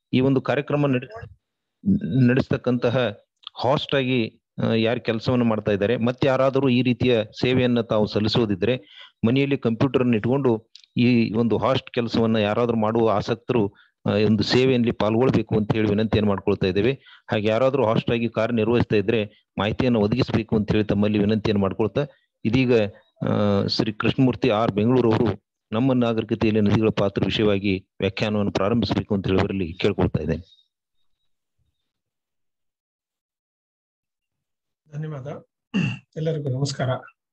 ಈ ಒಂದು ಕಾರ್ಯಕ್ರಮ ನಡೆ ನಡೆಸ್ತಕ್ಕಂತಹ ಹಾಸ್ಟ್ ಆಗಿ ಯಾರು ಕೆಲಸವನ್ನು ಮಾಡ್ತಾ ಇದ್ದಾರೆ ಮತ್ತೆ ಯಾರಾದರೂ ಈ ರೀತಿಯ ಸೇವೆಯನ್ನ ತಾವು ಸಲ್ಲಿಸುವುದಿದ್ರೆ ಮನೆಯಲ್ಲಿ ಕಂಪ್ಯೂಟರ್ ಅನ್ನು ಇಟ್ಕೊಂಡು ಈ ಒಂದು ಹಾಸ್ಟ್ ಕೆಲಸವನ್ನ ಯಾರಾದ್ರೂ ಮಾಡುವ ಆಸಕ್ತರು ಆ, ಒಂದು ಸೇವೆಯಲ್ಲಿ ಪಾಲ್ಗೊಳ್ಬೇಕು ಅಂತ ಹೇಳಿ ವಿನಂತಿಯನ್ನು ಮಾಡ್ಕೊಳ್ತಾ ಇದ್ದೇವೆ ಹಾಗೆ ಯಾರಾದ್ರೂ ಹಾಸ್ಟ್ ಆಗಿ ಕಾರ್ಯನಿರ್ವಹಿಸ್ತಾ ಇದ್ರೆ ಮಾಹಿತಿಯನ್ನು ಒದಗಿಸಬೇಕು ಅಂತ ಹೇಳಿ ತಮ್ಮಲ್ಲಿ ವಿನಂತಿಯನ್ನು ಮಾಡ್ಕೊಳ್ತಾ ಇದೀಗ ಆ, ಶ್ರೀ ಕೃಷ್ಣಮೂರ್ತಿ ಆರ್ ಬೆಂಗಳೂರು ಅವರು ನಮ್ಮ ನಾಗರಿಕತೆಯಲ್ಲಿ ನದಿಗಳ ಪಾತ್ರ ವಿಷಯವಾಗಿ ವ್ಯಾಖ್ಯಾನವನ್ನು ಪ್ರಾರಂಭಿಸಬೇಕು ಅಂತ ಹೇಳುವರಲ್ಲಿ ಕೇಳ್ಕೊಳ್ತಾ ಇದ್ದೇನೆ ಧನ್ಯವಾದ ಎಲ್ಲರಿಗೂ ನಮಸ್ಕಾರ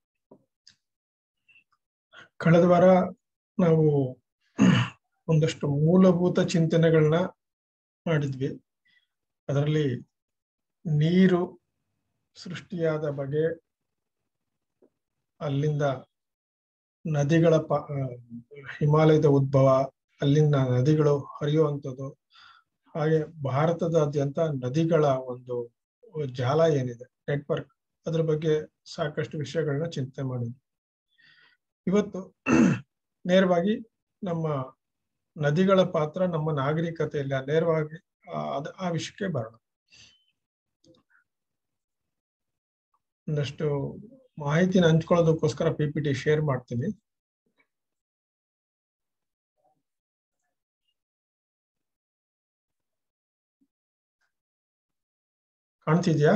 ಕಳೆದ ವಾರ ನಾವು ಒಂದಷ್ಟು ಮೂಲಭೂತ ಚಿಂತನೆಗಳನ್ನ ಮಾಡಿದ್ವಿ ಅದರಲ್ಲಿ ನೀರು ಸೃಷ್ಟಿಯಾದ ಬಗೆ ಅಲ್ಲಿಂದ ನದಿಗಳ ಪ ಆ, ಹಿಮಾಲಯದ ಉದ್ಭವ ಅಲ್ಲಿಂದ ನದಿಗಳು ಹರಿಯುವಂಥದ್ದು ಹಾಗೆ ಭಾರತದಾದ್ಯಂತ ನದಿಗಳ ಒಂದು ಜಾಲ ಏನಿದೆ ನೆಟ್ವರ್ಕ್ ಅದ್ರ ಬಗ್ಗೆ ಸಾಕಷ್ಟು ವಿಷಯಗಳನ್ನ ಚಿಂತೆ ಮಾಡಿದ್ವಿ ಇವತ್ತು ನೇರವಾಗಿ ನಮ್ಮ ನದಿಗಳ ಪಾತ್ರ ನಮ್ಮ ನಾಗರಿಕತೆಯಲ್ಲಿ ನೇರವಾಗಿ ಆ, ಅದ್ ಆ ವಿಷಯಕ್ಕೆ ಬರೋಣ ಒಂದಷ್ಟು ಮಾಹಿತಿನ ಹಂಚ್ಕೊಳ್ಳೋದಕ್ಕೋಸ್ಕರ ಪಿ ಪಿ ಟಿ ಶೇರ್ ಮಾಡ್ತೀನಿ ಕಾಣ್ತಿದ್ಯಾ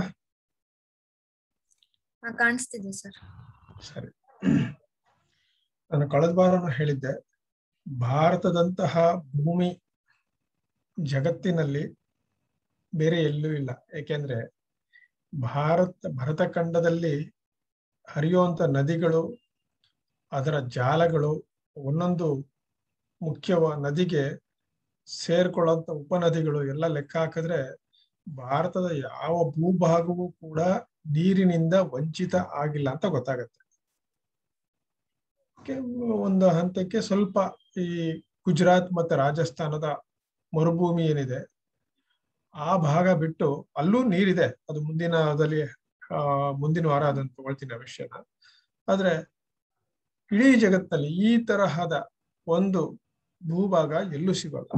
ಹಾ ಕಾಣಿಸ್ತಿದೆ ಸರ್ ಸರಿ ನಾನು ಕಳೆದ ವಾರನೂ ಹೇಳಿದ್ದೆ ಭಾರತದಂತಹ ಭೂಮಿ ಜಗತ್ತಿನಲ್ಲಿ ಬೇರೆ ಎಲ್ಲೂ ಇಲ್ಲ ಏಕೆಂದ್ರೆ ಭಾರತ ಭರತ ಖಂಡದಲ್ಲಿ ಹರಿಯುವಂತ ನದಿಗಳು ಅದರ ಜಾಲಗಳು ಒಂದೊಂದು ಮುಖ್ಯವ ನದಿಗೆ ಸೇರ್ಕೊಳ್ಳುವಂತ ಉಪನದಿಗಳು ಎಲ್ಲ ಲೆಕ್ಕ ಹಾಕಿದ್ರೆ ಭಾರತದ ಯಾವ ಭೂಭಾಗವೂ ಕೂಡ ನೀರಿನಿಂದ ವಂಚಿತ ಆಗಿಲ್ಲ ಅಂತ ಗೊತ್ತಾಗತ್ತೆ ಕೆ- ಒಂದು ಹಂತಕ್ಕೆ ಸ್ವಲ್ಪ ಈ ಗುಜರಾತ್ ಮತ್ತೆ ರಾಜಸ್ಥಾನದ ಮರುಭೂಮಿ ಏನಿದೆ ಆ ಭಾಗ ಬಿಟ್ಟು ಅಲ್ಲೂ ನೀರಿದೆ ಅದು ಮುಂದಿನದಲ್ಲಿ ಆ ಮುಂದಿನ ವಾರ ಅದನ್ನು ತಗೊಳ್ತೀನಿ ಆ ವಿಷಯನ ಆದ್ರೆ ಇಡೀ ಜಗತ್ತಿನಲ್ಲಿ ಈ ತರಹದ ಒಂದು ಭೂಭಾಗ ಎಲ್ಲೂ ಸಿಗಲ್ಲ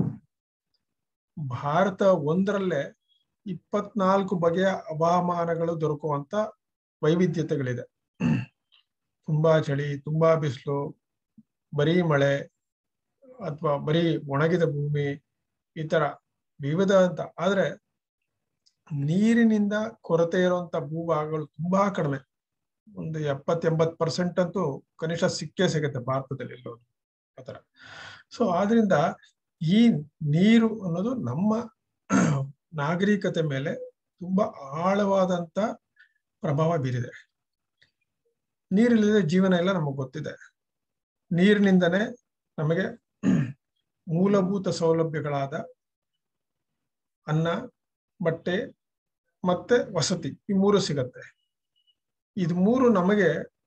ಭಾರತ ಒಂದರಲ್ಲೇ ಇಪ್ಪತ್ನಾಲ್ಕು ಬಗೆಯ ಹವಾಮಾನಗಳು ದೊರಕುವಂತ ವೈವಿಧ್ಯತೆಗಳಿದೆ ತುಂಬಾ ಚಳಿ ತುಂಬಾ ಬಿಸಿಲು ಬರೀ ಮಳೆ ಅಥವಾ ಬರೀ ಒಣಗಿದ ಭೂಮಿ ಈ ತರ ವಿವಿಧ ಅಂತ ಆದ್ರೆ ನೀರಿನಿಂದ ಕೊರತೆ ಇರುವಂತ ಭೂಭಾಗಗಳು ತುಂಬಾ ಕಡಿಮೆ ಒಂದು ಎಪ್ಪತ್ ಎಂಬತ್ ಪರ್ಸೆಂಟ್ ಅಂತೂ ಕನಿಷ್ಠ ಸಿಕ್ಕೇ ಸಿಗುತ್ತೆ ಭಾರತದಲ್ಲಿ ಎಲ್ಲೋದು ಆತರ ಸೊ ಆದ್ರಿಂದ ಈ ನೀರು ಅನ್ನೋದು ನಮ್ಮ ನಾಗರಿಕತೆ ಮೇಲೆ ತುಂಬಾ ಆಳವಾದಂತ ಪ್ರಭಾವ ಬೀರಿದೆ ನೀರಿಲ್ಲದೆ ಜೀವನ ಎಲ್ಲ ನಮಗೆ ಗೊತ್ತಿದೆ ನೀರಿನಿಂದನೇ ನಮಗೆ ಮೂಲಭೂತ ಸೌಲಭ್ಯಗಳಾದ ಅನ್ನ ಬಟ್ಟೆ ಮತ್ತೆ ವಸತಿ ಈ ಮೂರು ಸಿಗತ್ತೆ ಇದು ಮೂರು ನಮಗೆ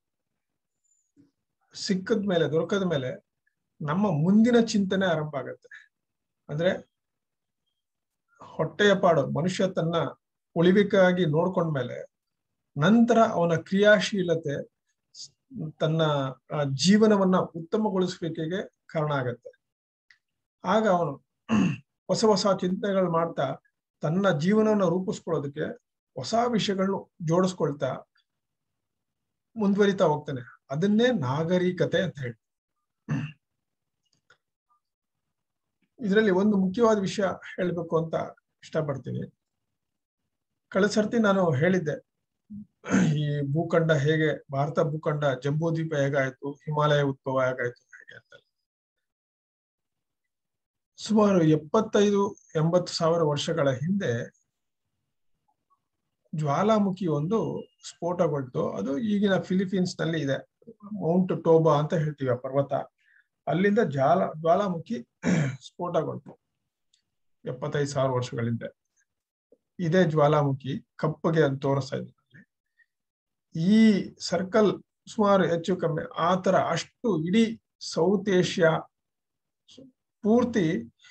ಸಿಕ್ಕದ ಮೇಲೆ ದೊರಕದ ಮೇಲೆ ನಮ್ಮ ಮುಂದಿನ ಚಿಂತನೆ ಆರಂಭ ಆಗತ್ತೆ ಅಂದ್ರೆ ಹೊಟ್ಟೆಯ ಪಾಡು ಮನುಷ್ಯ ತನ್ನ ಉಳಿವಿಕೆಯಾಗಿ ನೋಡ್ಕೊಂಡ್ಮೇಲೆ ನಂತರ ಅವನ ಕ್ರಿಯಾಶೀಲತೆ ಸ್- ತನ್ನ ಆ, ಜೀವನವನ್ನ ಉತ್ತಮಗೊಳಿಸ್ಬೇಕಿಗೆ ಕಾರಣ ಆಗತ್ತೆ ಆಗ ಅವನು ಹೊಸ ಹೊಸ ಚಿಂತನೆಗಳು ಮಾಡ್ತಾ ತನ್ನ ಜೀವನವನ್ನು ರೂಪಿಸ್ಕೊಳ್ಳೋದಕ್ಕೆ ಹೊಸ ವಿಷಯಗಳನ್ನು ಜೋಡಿಸ್ಕೊಳ್ತಾ ಮುಂದುವರಿತಾ ಹೋಗ್ತಾನೆ ಅದನ್ನೇ ನಾಗರಿಕತೆ ಅಂತ ಹೇಳಿ ಇದರಲ್ಲಿ ಒಂದು ಮುಖ್ಯವಾದ ವಿಷಯ ಹೇಳ್ಬೇಕು ಅಂತ ಇಷ್ಟಪಡ್ತೀನಿ ಕಳೆದ ಸರ್ತಿ ನಾನು ಹೇಳಿದ್ದೆ ಈ ಭೂಖಂಡ ಹೇಗೆ ಭಾರತ ಭೂಖಂಡ ಜಂಬೂ ದ್ವೀಪ ಹೇಗಾಯ್ತು ಹಿಮಾಲಯ ಉದ್ಭವ ಹೇಗಾಯ್ತು ಹೇಗೆ ಅಂತ ಸುಮಾರು ಎಪ್ಪತ್ತೈದು ಎಂಬತ್ತು ಸಾವಿರ ವರ್ಷಗಳ ಹಿಂದೆ ಜ್ವಾಲಾಮುಖಿ ಒಂದು ಸ್ಫೋಟಗೊಳ್ತು ಅದು ಈಗಿನ ಫಿಲಿಪೀನ್ಸ್ ನಲ್ಲಿ ಇದೆ ಮೌಂಟ್ ಟೋಬಾ ಅಂತ ಹೇಳ್ತೀವಿ ಆ ಪರ್ವತ ಅಲ್ಲಿಂದ ಜಾಲ ಜ್ವಾಲಾಮುಖಿ ಸ್ಫೋಟಗೊಳ್ತು ಎಪ್ಪತ್ತೈದು ಸಾವಿರ ವರ್ಷಗಳ ಹಿಂದೆ ಇದೇ ಜ್ವಾಲಾಮುಖಿ ಕಪ್ಪಗೆ ಅಂತ ತೋರಿಸ್ತಾ ಇದ್ದಾರೆ ಈ ಸರ್ಕಲ್ ಸುಮಾರು ಹೆಚ್ಚು ಕಮ್ಮಿ ಆ ತರ ಅಷ್ಟು ಇಡೀ ಸೌತ್ ಏಷ್ಯಾ ಪೂರ್ತಿ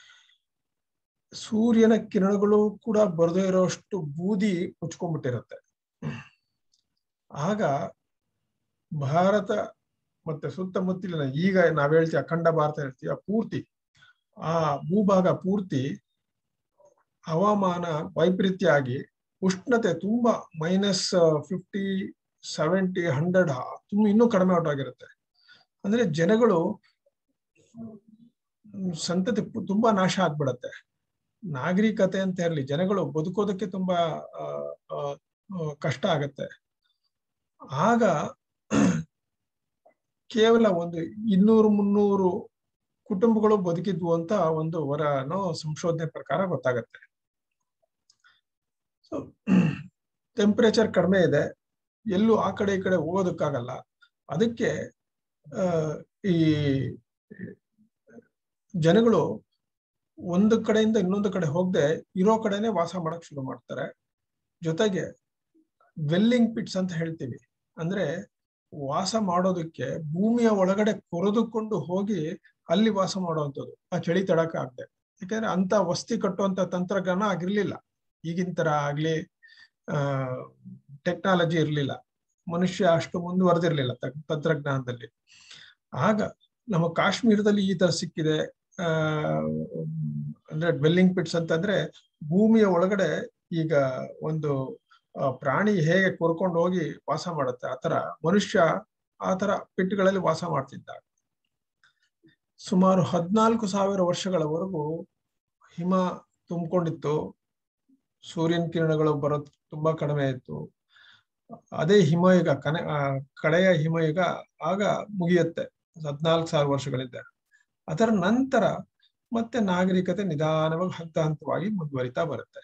ಸೂರ್ಯನ ಕಿರಣಗಳು ಕೂಡ ಬರದೇ ಇರೋಷ್ಟು ಬೂದಿ ಮುಚ್ಕೊಂಡ್ಬಿಟ್ಟಿರುತ್ತೆ ಆಗ ಭಾರತ ಮತ್ತೆ ಸುತ್ತಮುತ್ತಲಿನ ಈಗ ನಾವ್ ಹೇಳ್ತೀವಿ ಅಖಂಡ ಭಾರತ ಹೇಳ್ತೀವಿ ಆ ಪೂರ್ತಿ ಆ ಭೂಭಾಗ ಪೂರ್ತಿ ಹವಾಮಾನ ವೈಪರೀತ್ಯ ಆಗಿ ಉಷ್ಣತೆ ತುಂಬಾ ಮೈನಸ್ ಫಿಫ್ಟಿ ಸೆವೆಂಟಿ ಹಂಡ್ರೆಡ್ ತುಂಬ ಇನ್ನೂ ಕಡಿಮೆ ಹೊರಟಾಗಿರುತ್ತೆ ಅಂದ್ರೆ ಜನಗಳು ಸಂತತಿ ತುಂಬಾ ನಾಶ ಆಗ್ಬಿಡತ್ತೆ ನಾಗರಿಕತೆ ಅಂತ ಇರಲಿ ಜನಗಳು ಬದುಕೋದಕ್ಕೆ ತುಂಬಾ ಕಷ್ಟ ಆಗತ್ತೆ ಆಗ ಕೇವಲ ಒಂದು ಇನ್ನೂರು ಮುನ್ನೂರು ಕುಟುಂಬಗಳು ಬದುಕಿದ್ವು ಅಂತ ಒಂದು ವರನೋ ಸಂಶೋಧನೆ ಪ್ರಕಾರ ಗೊತ್ತಾಗತ್ತೆ ಸೊ ಟೆಂಪರೇಚರ್ ಕಡಿಮೆ ಇದೆ ಎಲ್ಲೂ ಆ ಕಡೆ ಈ ಕಡೆ ಹೋಗೋದಕ್ಕಾಗಲ್ಲ ಅದಕ್ಕೆ ಈ ಜನಗಳು ಒಂದು ಕಡೆಯಿಂದ ಇನ್ನೊಂದು ಕಡೆ ಹೋಗದೆ ಇರೋ ಕಡೆನೆ ವಾಸ ಮಾಡಕ್ ಶುರು ಮಾಡ್ತಾರೆ ಜೊತೆಗೆ ವೆಲ್ಲಿಂಗ್ ಪಿಟ್ಸ್ ಅಂತ ಹೇಳ್ತೀವಿ ಅಂದ್ರೆ ವಾಸ ಮಾಡೋದಕ್ಕೆ ಭೂಮಿಯ ಒಳಗಡೆ ಕೊರೆದುಕೊಂಡು ಹೋಗಿ ಅಲ್ಲಿ ವಾಸ ಮಾಡುವಂಥದ್ದು ಆ ಚಳಿ ತಡಕ ಆಗದೆ ಯಾಕಂದ್ರೆ ಅಂತ ವಸ್ತಿ ಕಟ್ಟುವಂತ ತಂತ್ರಜ್ಞಾನ ಆಗಿರ್ಲಿಲ್ಲ ಈಗಿನ ತರ ಆಗ್ಲಿ ಆ ಟೆಕ್ನಾಲಜಿ ಇರ್ಲಿಲ್ಲ ಮನುಷ್ಯ ಅಷ್ಟು ಮುಂದುವರೆದಿರ್ಲಿಲ್ಲ ತಂತ್ರಜ್ಞಾನದಲ್ಲಿ ಆಗ ನಮ್ಮ ಕಾಶ್ಮೀರದಲ್ಲಿ ಈ ತರ ಸಿಕ್ಕಿದೆ ಆ ಅಂದ್ರೆ ಡ್ವೆಲ್ಲಿಂಗ್ ಪಿಟ್ಸ್ ಅಂತಂದ್ರೆ ಭೂಮಿಯ ಒಳಗಡೆ ಈಗ ಒಂದು ಪ್ರಾಣಿ ಹೇಗೆ ಕೊರ್ಕೊಂಡು ಹೋಗಿ ವಾಸ ಮಾಡುತ್ತೆ ಆತರ ಮನುಷ್ಯ ಆತರ ಪಿಟ್ಗಳಲ್ಲಿ ವಾಸ ಮಾಡ್ತಿದ್ದ ಸುಮಾರು ಹದ್ನಾಲ್ಕು ಸಾವಿರ ವರ್ಷಗಳವರೆಗೂ ಹಿಮ ತುಂಬಿಕೊಂಡಿತ್ತು ಸೂರ್ಯನ ಕಿರಣಗಳು ಬರೋದು ತುಂಬಾ ಕಡಿಮೆ ಇತ್ತು ಅದೇ ಹಿಮಯುಗ ಕನೆ ಕಡೆಯ ಹಿಮಯುಗ ಆಗ ಮುಗಿಯುತ್ತೆ ಹದ್ನಾಲ್ಕು ಸಾವಿರ ವರ್ಷಗಳಿಂದ ಅದರ ನಂತರ ಮತ್ತೆ ನಾಗರಿಕತೆ ನಿಧಾನವಾಗಿ ಹಂತ ಹಂತವಾಗಿ ಮುಂದುವರಿತಾ ಬರುತ್ತೆ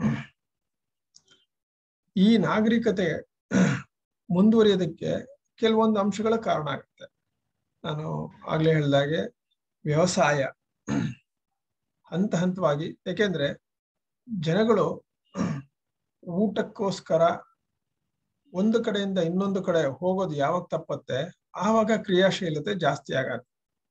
ಈ ನಾಗರಿಕತೆ ಮುಂದುವರಿಯೋದಕ್ಕೆ ಕೆಲವೊಂದು ಅಂಶಗಳ ಕಾರಣ ಆಗುತ್ತೆ ನಾನು ಆಗ್ಲೇ ಹೇಳಿದಾಗೆ ವ್ಯವಸಾಯ ಹಂತ ಹಂತವಾಗಿ ಯಾಕೆಂದ್ರೆ ಜನಗಳು ಊಟಕ್ಕೋಸ್ಕರ ಒಂದು ಕಡೆಯಿಂದ ಇನ್ನೊಂದು ಕಡೆ ಹೋಗೋದು ಯಾವಾಗ ತಪ್ಪತ್ತೆ ಆವಾಗ ಕ್ರಿಯಾಶೀಲತೆ ಜಾಸ್ತಿ ಆಗತ್ತೆ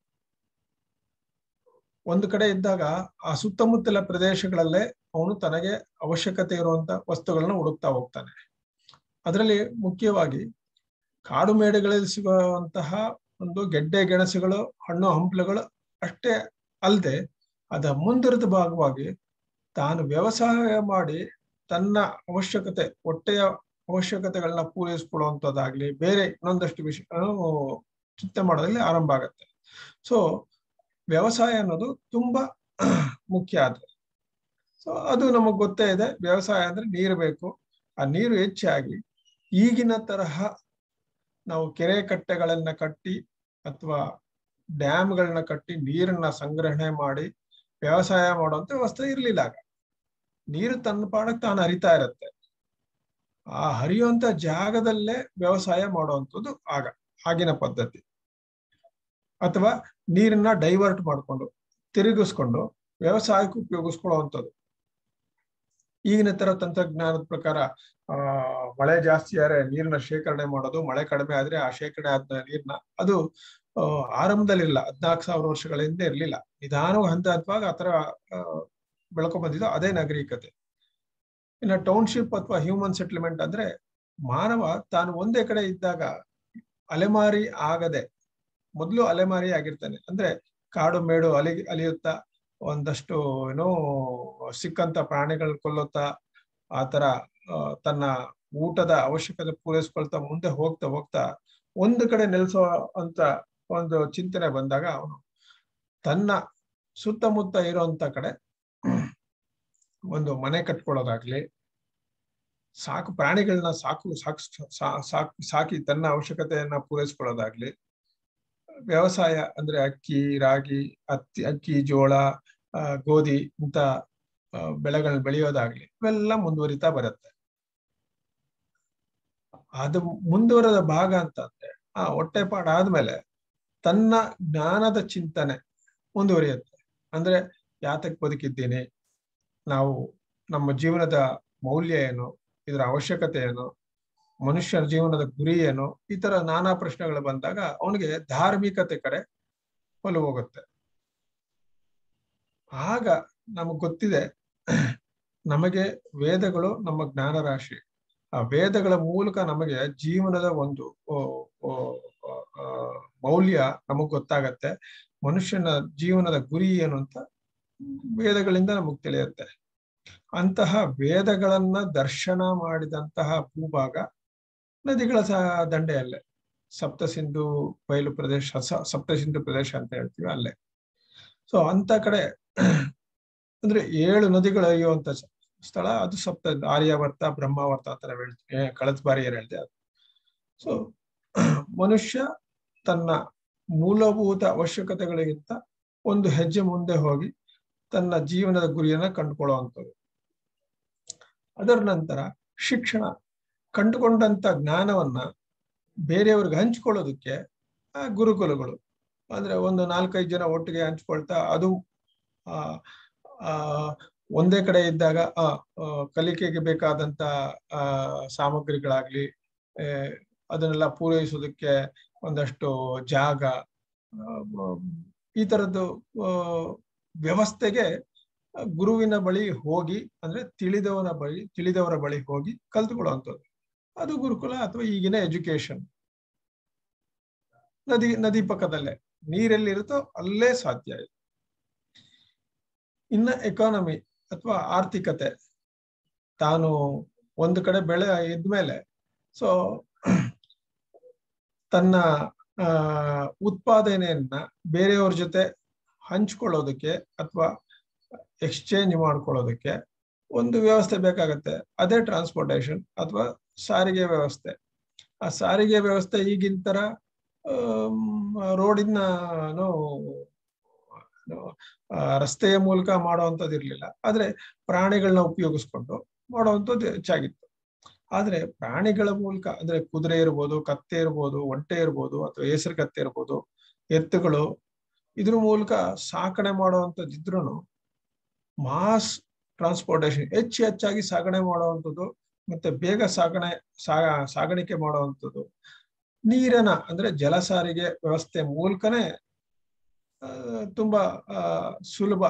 ಒಂದು ಕಡೆ ಇದ್ದಾಗ ಆ ಸುತ್ತಮುತ್ತಲ ಪ್ರದೇಶಗಳಲ್ಲೇ ಅವನು ತನಗೆ ಅವಶ್ಯಕತೆ ಇರುವಂತ ವಸ್ತುಗಳನ್ನ ಹುಡುಕ್ತಾ ಹೋಗ್ತಾನೆ ಅದರಲ್ಲಿ ಮುಖ್ಯವಾಗಿ ಕಾಡು ಮೇಡುಗಳಲ್ಲಿ ಸಿಗುವಂತಹ ಒಂದು ಗೆಡ್ಡೆ ಗೆಣಸುಗಳು ಹಣ್ಣು ಹಂಪಲುಗಳು ಅಷ್ಟೇ ಅಲ್ಲದೆ ಅದ ಮುಂದುವರೆದ ಭಾಗವಾಗಿ ತಾನು ವ್ಯವಸಾಯ ಮಾಡಿ ತನ್ನ ಅವಶ್ಯಕತೆ ಹೊಟ್ಟೆಯ ಅವಶ್ಯಕತೆಗಳನ್ನ ಪೂರೈಸ್ಕೊಳ್ಳುವಂಥದ್ದಾಗ್ಲಿ ಬೇರೆ ಇನ್ನೊಂದಷ್ಟು ವಿಷಯ ಚಿಂತೆ ಮಾಡೋದ್ರಲ್ಲಿ ಆರಂಭ ಆಗತ್ತೆ ಸೊ ವ್ಯವಸಾಯ ಅನ್ನೋದು ತುಂಬಾ ಮುಖ್ಯ ಆದ್ರೆ ಸೊ ಅದು ನಮಗ್ ಗೊತ್ತೇ ಇದೆ ವ್ಯವಸಾಯ ಅಂದ್ರೆ ನೀರು ಬೇಕು ಆ ನೀರು ಹೆಚ್ಚಾಗಿ ಈಗಿನ ತರಹ ನಾವು ಕೆರೆ ಕಟ್ಟೆಗಳನ್ನ ಕಟ್ಟಿ ಅಥವಾ ಡ್ಯಾಮ್ಗಳನ್ನ ಕಟ್ಟಿ ನೀರನ್ನ ಸಂಗ್ರಹಣೆ ಮಾಡಿ ವ್ಯವಸಾಯ ಮಾಡುವಂತ ವ್ಯವಸ್ಥೆ ಇರ್ಲಿಲ್ಲ ಆಗ ನೀರು ತನ್ನ ಪಾಡಕ್ ತಾನು ಹರಿತಾ ಇರತ್ತೆ ಆ ಹರಿಯುವಂತ ಜಾಗದಲ್ಲೇ ವ್ಯವಸಾಯ ಮಾಡುವಂಥದ್ದು ಆಗ ಆಗಿನ ಪದ್ಧತಿ ಅಥವಾ ನೀರನ್ನ ಡೈವರ್ಟ್ ಮಾಡಿಕೊಂಡು ತಿರುಗಿಸ್ಕೊಂಡು ವ್ಯವಸಾಯಕ್ಕೆ ಉಪಯೋಗಿಸ್ಕೊಳ್ಳುವಂಥದ್ದು ಈಗಿನ ತರ ತಂತ್ರಜ್ಞಾನದ ಪ್ರಕಾರ ಆ ಮಳೆ ಜಾಸ್ತಿ ಆದ್ರೆ ನೀರನ್ನ ಶೇಖರಣೆ ಮಾಡೋದು ಮಳೆ ಕಡಿಮೆ ಆದ್ರೆ ಆ ಶೇಖರಣೆ ಆದ ನೀರ್ನ ಅದು ಆರಂಭದಲ್ಲಿಲ್ಲ ಹದ್ನಾಲ್ಕು ಸಾವಿರ ವರ್ಷಗಳ ಹಿಂದೆ ಇರ್ಲಿಲ್ಲ ನಿಧಾನವಾಗಿ ಹಂತ ಹಂತವಾಗಿ ಆತರ ಬೆಳ್ಕೊ ಬಂದಿದ್ದು ಅದೇ ನಾಗರಿಕತೆ ಇನ್ನು ಟೌನ್ಶಿಪ್ ಅಥವಾ ಹ್ಯೂಮನ್ ಸೆಟ್ಲ್ಮೆಂಟ್ ಅಂದ್ರೆ ಮಾನವ ತಾನು ಒಂದೇ ಕಡೆ ಇದ್ದಾಗ ಅಲೆಮಾರಿ ಆಗದೆ ಮೊದಲು ಅಲೆಮಾರಿ ಆಗಿರ್ತಾನೆ ಅಂದ್ರೆ ಕಾಡು ಮೇಡು ಅಲಿ ಅಲಿಯುತ್ತಾ ಒಂದಷ್ಟು ಏನೋ ಸಿಕ್ಕಂತ ಪ್ರಾಣಿಗಳು ಕೊಲ್ಲುತ್ತಾ ಆತರ ತನ್ನ ಊಟದ ಅವಶ್ಯಕತೆ ಪೂರೈಸ್ಕೊಳ್ತಾ ಮುಂದೆ ಹೋಗ್ತಾ ಹೋಗ್ತಾ ಒಂದು ಕಡೆ ನೆಲೆಸೋ ಅಂತ ಒಂದು ಚಿಂತನೆ ಬಂದಾಗ ಅವನು ತನ್ನ ಸುತ್ತಮುತ್ತ ಇರುವಂತ ಕಡೆ ಒಂದು ಮನೆ ಕಟ್ಕೊಳ್ಳೋದಾಗ್ಲಿ ಸಾಕು ಪ್ರಾಣಿಗಳನ್ನ ಸಾಕು ಸಾಕು ಸಾಕು ಸಾಕಿ ತನ್ನ ಅವಶ್ಯಕತೆಯನ್ನ ಪೂರೈಸ್ಕೊಳ್ಳೋದಾಗ್ಲಿ ವ್ಯವಸಾಯ ಅಂದ್ರೆ ಅಕ್ಕಿ ರಾಗಿ ಹತ್ತಿ ಅಕ್ಕಿ ಜೋಳ ಗೋಧಿ ಇಂತ ಬೆಳೆಗಳನ್ನ ಬೆಳೆಯೋದಾಗ್ಲಿ ಇವೆಲ್ಲ ಮುಂದುವರಿತಾ ಬರುತ್ತೆ ಅದು ಮುಂದುವರೆದ ಭಾಗ ಅಂತಂದ್ರೆ ಆ ಹೊಟ್ಟೆಪಾಡ ಆದ್ಮೇಲೆ ತನ್ನ ಜ್ಞಾನದ ಚಿಂತನೆ ಮುಂದುವರಿಯುತ್ತೆ ಅಂದ್ರೆ ಯಾತಕ್ ಬದುಕಿದ್ದೀನಿ ನಾವು ನಮ್ಮ ಜೀವನದ ಮೌಲ್ಯ ಏನು ಇದರ ಅವಶ್ಯಕತೆ ಏನು ಮನುಷ್ಯನ ಜೀವನದ ಗುರಿ ಏನು ಈ ತರ ನಾನಾ ಪ್ರಶ್ನೆಗಳು ಬಂದಾಗ ಅವನಿಗೆ ಧಾರ್ಮಿಕತೆ ಕಡೆ ಒಲವು ಹೋಗುತ್ತೆ ಆಗ ನಮಗ್ ಗೊತ್ತಿದೆ ನಮಗೆ ವೇದಗಳು ನಮ್ಮ ಜ್ಞಾನ ರಾಶಿ ಆ ವೇದಗಳ ಮೂಲಕ ನಮಗೆ ಜೀವನದ ಒಂದು ಮೌಲ್ಯ ನಮಗ್ ಗೊತ್ತಾಗತ್ತೆ ಮನುಷ್ಯನ ಜೀವನದ ಗುರಿ ಏನು ಅಂತ ವೇದಗಳಿಂದ ನಮಗ್ ತಿಳಿಯುತ್ತೆ ಅಂತಹ ವೇದಗಳನ್ನ ದರ್ಶನ ಮಾಡಿದಂತಹ ಭೂಭಾಗ ನದಿಗಳ ಸಹ ದಂಡೆಯಲ್ಲೇ ಸಪ್ತ ಸಿಂಧು ಬಯಲು ಪ್ರದೇಶ ಸ- ಸಪ್ತ ಸಿಂಧು ಪ್ರದೇಶ ಅಂತ ಹೇಳ್ತೀವಿ ಅಲ್ಲೇ ಸೊ ಅಂತ ಕಡೆ ಅಂದ್ರೆ ಏಳು ನದಿಗಳು ಹರಿಯುವಂತ ಸ- ಸ್ಥಳ ಅದು ಸಪ್ತ ಆರ್ಯಾವರ್ತ ಬ್ರಹ್ಮಾವರ್ತ ಅಂತ ನಾವು ಹೇಳ್ತೀವಿ ಏ, ಕಳೆದ ಬಾರಿ ಏನ್ ಹೇಳ್ದೆ ಅದು ಸೊ ಮನುಷ್ಯ ತನ್ನ ಮೂಲಭೂತ ಅವಶ್ಯಕತೆಗಳಿಗಿಂತ ಒಂದು ಹೆಜ್ಜೆ ಮುಂದೆ ಹೋಗಿ ತನ್ನ ಜೀವನದ ಗುರಿಯನ್ನ ಕಂಡುಕೊಳ್ಳುವಂಥದ್ದು ಅದರ ನಂತರ ಶಿಕ್ಷಣ ಕಂಡುಕೊಂಡಂತ ಜ್ಞಾನವನ್ನ ಬೇರೆಯವ್ರಿಗೆ ಹಂಚ್ಕೊಳ್ಳೋದಕ್ಕೆ ಆ ಗುರುಕುಲಗಳು ಅಂದ್ರೆ ಒಂದು ನಾಲ್ಕೈದು ಜನ ಒಟ್ಟಿಗೆ ಹಂಚ್ಕೊಳ್ತಾ ಅದು ಆ ಆ ಒಂದೇ ಕಡೆ ಇದ್ದಾಗ ಆ ಆ, ಕಲಿಕೆಗೆ ಬೇಕಾದಂತ ಆ ಸಾಮಗ್ರಿಗಳಾಗ್ಲಿ ಆ, ಅದನ್ನೆಲ್ಲ ಪೂರೈಸೋದಕ್ಕೆ ಒಂದಷ್ಟು ಜಾಗ ಆ, ಈ ತರದ್ದು ಆ, ವ್ಯವಸ್ಥೆಗೆ ಗುರುವಿನ ಬಳಿ ಹೋಗಿ ಅಂದ್ರೆ ತಿಳಿದವನ ಬಳಿ ತಿಳಿದವರ ಬಳಿ ಹೋಗಿ ಕಲ್ತುಕೊಳ್ಳುವಂಥದ್ದು ಅದು ಗುರುಕುಲ ಅಥವಾ ಈಗಿನ ಎಜುಕೇಶನ್ ನದಿ ನದಿ ಪಕ್ಕದಲ್ಲೇ ನೀರೆಲ್ಲಿರುತ್ತೋ ಅಲ್ಲೇ ಸಾಧ್ಯ ಇದೆ ಇನ್ನ ಎಕಾನಮಿ ಅಥವಾ ಆರ್ಥಿಕತೆ ತಾನು ಒಂದು ಕಡೆ ಬೆಳೆ ಇದ್ಮೇಲೆ ಸೊ ತನ್ನ ಆ ಉತ್ಪಾದನೆಯನ್ನ ಬೇರೆಯವ್ರ ಜೊತೆ ಹಂಚ್ಕೊಳ್ಳೋದಕ್ಕೆ ಅಥವಾ ಎಕ್ಸ್ಚೇಂಜ್ ಮಾಡ್ಕೊಳ್ಳೋದಕ್ಕೆ ಒಂದು ವ್ಯವಸ್ಥೆ ಬೇಕಾಗತ್ತೆ ಅದೇ ಟ್ರಾನ್ಸ್ಪೋರ್ಟೇಷನ್ ಅಥವಾ ಸಾರಿಗೆ ವ್ಯವಸ್ಥೆ ಆ ಸಾರಿಗೆ ವ್ಯವಸ್ಥೆ ಈಗಿನ ತರ ರೋಡಿನ ರಸ್ತೆಯ ಮೂಲಕ ಮಾಡುವಂಥದ್ದು ಇರ್ಲಿಲ್ಲ ಆದ್ರೆ ಪ್ರಾಣಿಗಳನ್ನ ಉಪಯೋಗಿಸ್ಕೊಂಡು ಮಾಡುವಂಥದ್ದು ಹೆಚ್ಚಾಗಿತ್ತು ಆದ್ರೆ ಪ್ರಾಣಿಗಳ ಮೂಲಕ ಅಂದ್ರೆ ಕುದುರೆ ಇರ್ಬೋದು ಕತ್ತೆ ಇರ್ಬೋದು ಒಂಟೆ ಇರ್ಬೋದು ಅಥವಾ ಹೆಸರು ಕತ್ತೆ ಇರ್ಬೋದು ಎತ್ತುಗಳು ಇದ್ರ ಮೂಲಕ ಸಾಕಣೆ ಮಾಡುವಂಥದ್ದಿದ್ರು ಮಾಸ್ ಟ್ರಾನ್ಸ್ಪೋರ್ಟೇಷನ್ ಹೆಚ್ಚು ಹೆಚ್ಚಾಗಿ ಸಾಗಣೆ ಮಾಡುವಂಥದ್ದು ಮತ್ತೆ ಬೇಗ ಸಾಗಣೆ ಸಾ ಸಾಗಾಣಿಕೆ ಮಾಡುವಂಥದ್ದು ನೀರಿನ ಅಂದ್ರೆ ಜಲ ಸಾರಿಗೆ ವ್ಯವಸ್ಥೆ ಮೂಲಕನೇ ಆ, ತುಂಬಾ ಆ, ಸುಲಭ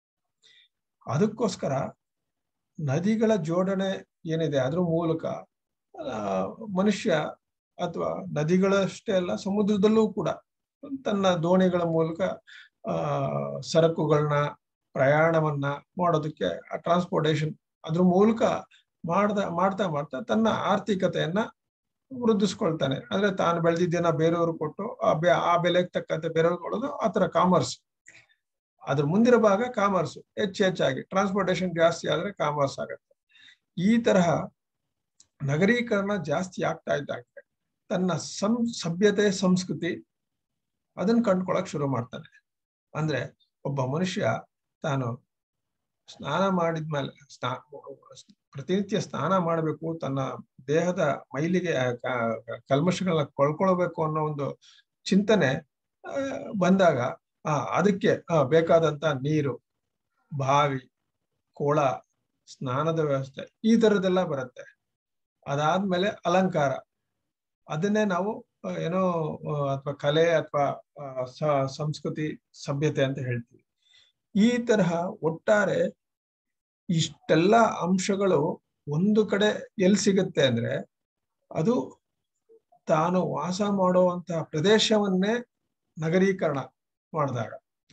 ಅದಕ್ಕೋಸ್ಕರ ನದಿಗಳ ಜೋಡಣೆ ಏನಿದೆ ಅದ್ರ ಮೂಲಕ ಆ, ಮನುಷ್ಯ ಅಥವಾ ನದಿಗಳಷ್ಟೇ ಅಲ್ಲ ಸಮುದ್ರದಲ್ಲೂ ಕೂಡ ತನ್ನ ದೋಣಿಗಳ ಮೂಲಕ ಆ ಸರಕುಗಳನ್ನ ಪ್ರಯಾಣವನ್ನ ಮಾಡೋದಕ್ಕೆ ಟ್ರಾನ್ಸ್ಪೋರ್ಟೇಷನ್ ಅದ್ರ ಮೂಲಕ ಮಾಡ್ದ ಮಾಡ್ತಾ ಮಾಡ್ತಾ ತನ್ನ ಆರ್ಥಿಕತೆಯನ್ನ ವೃದ್ಧಿಸ್ಕೊಳ್ತಾನೆ ಅಂದ್ರೆ ತಾನು ಬೆಳೆದಿದ್ದೇನ ಬೇರೆಯವರು ಕೊಟ್ಟು ಆ ಬೆ ಆ ಬೆಲೆಗೆ ತಕ್ಕಂತೆ ಬೇರೆಯವ್ರಿಗೆ ಕೊಡೋದು ಆತರ ಕಾಮರ್ಸ್ ಅದ್ರ ಮುಂದಿನ ಭಾಗ ಕಾಮರ್ಸ್ ಹೆಚ್ಚು ಹೆಚ್ಚಾಗಿ ಟ್ರಾನ್ಸ್ಪೋರ್ಟೇಷನ್ ಜಾಸ್ತಿ ಆದ್ರೆ ಕಾಮರ್ಸ್ ಆಗತ್ತೆ ಈ ತರಹ ನಗರೀಕರಣ ಜಾಸ್ತಿ ಆಗ್ತಾ ಇದ್ದಂಗೆ ತನ್ನ ಸಂ ಸಭ್ಯತೆ ಸಂಸ್ಕೃತಿ ಅದನ್ನ ಕಂಡ್ಕೊಳಕ್ ಶುರು ಮಾಡ್ತಾನೆ ಅಂದ್ರೆ ಒಬ್ಬ ಮನುಷ್ಯ ತಾನು ಸ್ನಾನ ಮಾಡಿದ್ಮೇಲೆ ಸ್ನಾ ಪ್ರತಿನಿತ್ಯ ಸ್ನಾನ ಮಾಡಬೇಕು ತನ್ನ ದೇಹದ ಮೈಲಿಗೆ ಆ, ಕ- ಕಲ್ಮಶಗಳನ್ನ ಕೊಳ್ಕೊಳ್ಬೇಕು ಅನ್ನೋ ಒಂದು ಚಿಂತನೆ ಆ, ಬಂದಾಗ ಆ ಅದಕ್ಕೆ ಆ, ಬೇಕಾದಂತ ನೀರು ಬಾವಿ ಕೊಳ ಸ್ನಾನದ ವ್ಯವಸ್ಥೆ ಈ ತರದೆಲ್ಲ ಬರುತ್ತೆ ಅದಾದ್ಮೇಲೆ ಅಲಂಕಾರ ಅದನ್ನೇ ನಾವು ಆ, ಏನೋ ಅಥವಾ ಕಲೆ ಅಥವಾ ಸಂಸ್ಕೃತಿ ಸಭ್ಯತೆ ಅಂತ ಹೇಳ್ತೀವಿ ಈ ತರಹ ಒಟ್ಟಾರೆ ಇಷ್ಟೆಲ್ಲ ಅಂಶಗಳು ಒಂದು ಕಡೆ ಎಲ್ಲಿ ಸಿಗುತ್ತೆ ಅಂದ್ರೆ ಅದು ತಾನು ವಾಸ ಮಾಡುವಂತಹ ಪ್ರದೇಶವನ್ನೇ ನಗರೀಕರಣ ಮಾಡಿದಾಗ